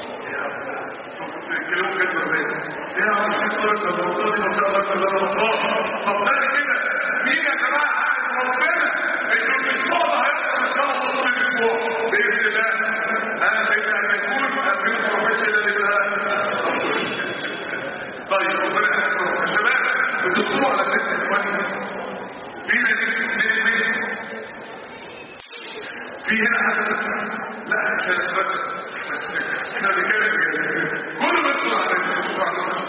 الكلام كده ازاي يا عم الشيخ صلاه رمضان دي ما شاء الله كلها رمضان طب ده كده مين يا جماعه عارف ربنا انه الاسبوع ده هيحصل ان شاء الله طول الاسبوع باذن الله انا فاذا ان يكون امين فرحتي الى لله طيب ربنا يحفظكم يا شباب بتدخلوا على النت اخواني مين مين مين في هنا حاجه لا مش بس احنا بنتكلم كله بيدخل على النت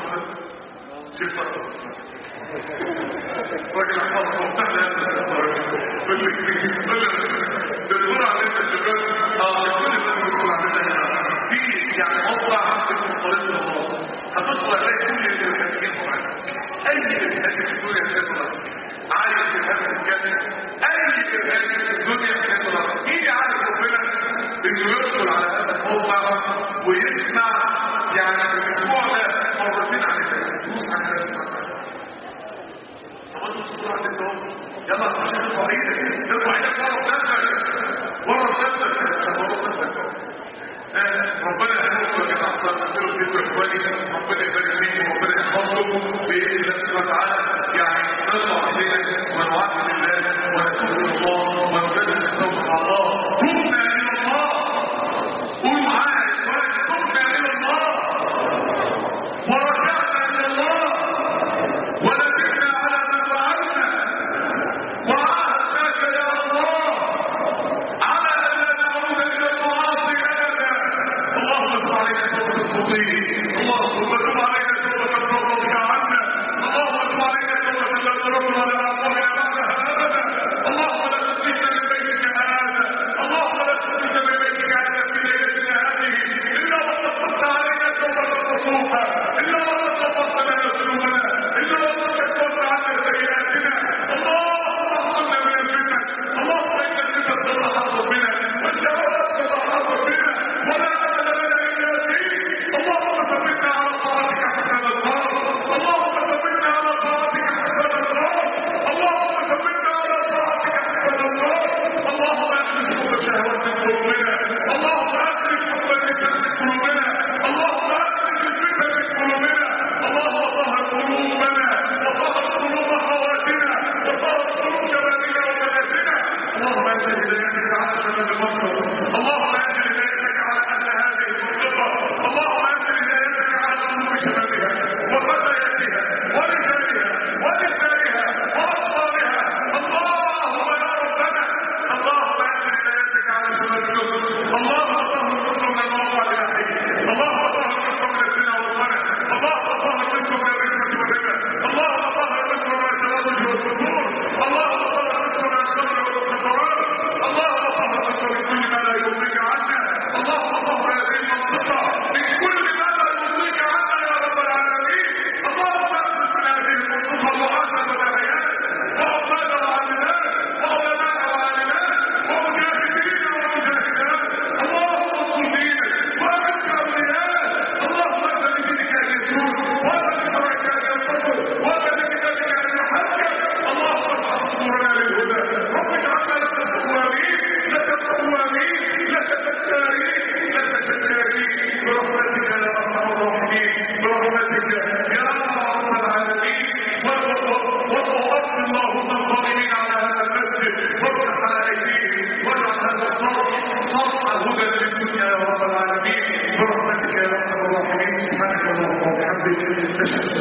صفر راجل احفظ مفتاح كل كل دكتور عليك الشباب اه كل ده دكتور عليك في يعني موضع اسمه طريق الله هتدخل هتلاقي كل اللي بيحكيه معاك اي اللي في الدنيا خبره عايز تفهم الجنه اي اللي في الدنيا خبره مين عارف ربنا انه يدخل على هذا الموضع ويسمع يعني في الاسبوع ده مرتين عن الدروس عن الاسماء طب انتوا تصوروا عن الدروس يلا عشان ترفع ايدك ترفع ايدك ورا نفسك ورا نفسك ورا نفسك ربنا يحفظكم يا جماعه تنزلوا في اخواني ربنا يبارك فيكم وربنا يحفظكم باذن الله سبحانه وتعالى يعني نرفع ايدينا ونعبد الله ونتوب الى الله ونجدد التوبه مع الله تبنا الى الله قول معايا يا اخواني تبنا الى الله ورجعنا الى الله وندمنا على ما فعلنا وعهدناك يا الله على ان لا نعود الى المعاصي ابدا اللهم تب علينا توبه الصديق اللهم تب علينا توبه الرضا عنا اللهم تب علينا توبه لا ترد ولا عقابنا بعدها ابدا اللهم لا تخرجنا من بيتك هذا اللهم لا تخرجنا من بيتك هذا في ليلتنا هذه الا وقد علينا توبه نصوحا الا وقد غفرت لنا ذنوبنا الا وقد كفرت عنا سيئاتنا اللهم احفظنا من الفتن اللهم ان الفتن تتحط بنا والشهوات تتحط بنا ولا امل لنا الا فيك اللهم ثبتنا على طاعتك حتى نلقاك اللهم ثبتنا على طاعتك حتى نلقاك اللهم ثبتنا على طاعتك حتى نلقاك اللهم اخرج حب الشهوات من قلوبنا اللهم اخرج حب الفتن من قلوبنا اللهم اخرج الفتن من قلوبنا اللهم طهر قلوبنا وطهر قلوب خواتنا وطهر قلوب شبابنا وبناتنا اللهم انزل هدايتك على شباب مصر اللهم انزل هدايتك على اهل هذه المنطقه اللهم انزل هدايتك على قلوب شبابها وفتياتها ورجالها ونسائها واطفالها اللهم يا ربنا اللهم انزل هدايتك على شباب مصر اللهم طهر مصر من الموضوع الاخير اللهم طهر مصر من الزنا والغنى اللهم طهر مصر من الرشوه والربا اللهم طهر مصر من التبرج والفتور اللهم طهر مصر من الخمر والمخدرات اللهم طهر مصر من كل ما لا يرضيك عنا اللهم طهر هذه المنطقه من كل ما لا يرضيك عنا يا رب العالمين اللهم اخرج من هذه المنطقه معاذ وبهيات وعباد وعالمات وعلماء وعالمات ومجاهدين ومجاهدات اللهم انصر دينك واعز اولياءك اللهم انت بدينك ان يسود وانت بشرعك ان ينتصر وانت بكتابك ان يحكم اللهم ارفع صدورنا للهدى رب اجعلنا لك التوابين لك التوابين لك التكارين لك التكارين برحمتك يا ارحم الراحمين برحمتك يا رب العالمين وتوفى اللهم الظالمين على هذا المسجد وافتح على ايديهم واجعل هذا الصرح صرح هدى للدنيا يا رب العالمين برحمتك يا ارحم الراحمين سبحانك اللهم وبحمدك نشهد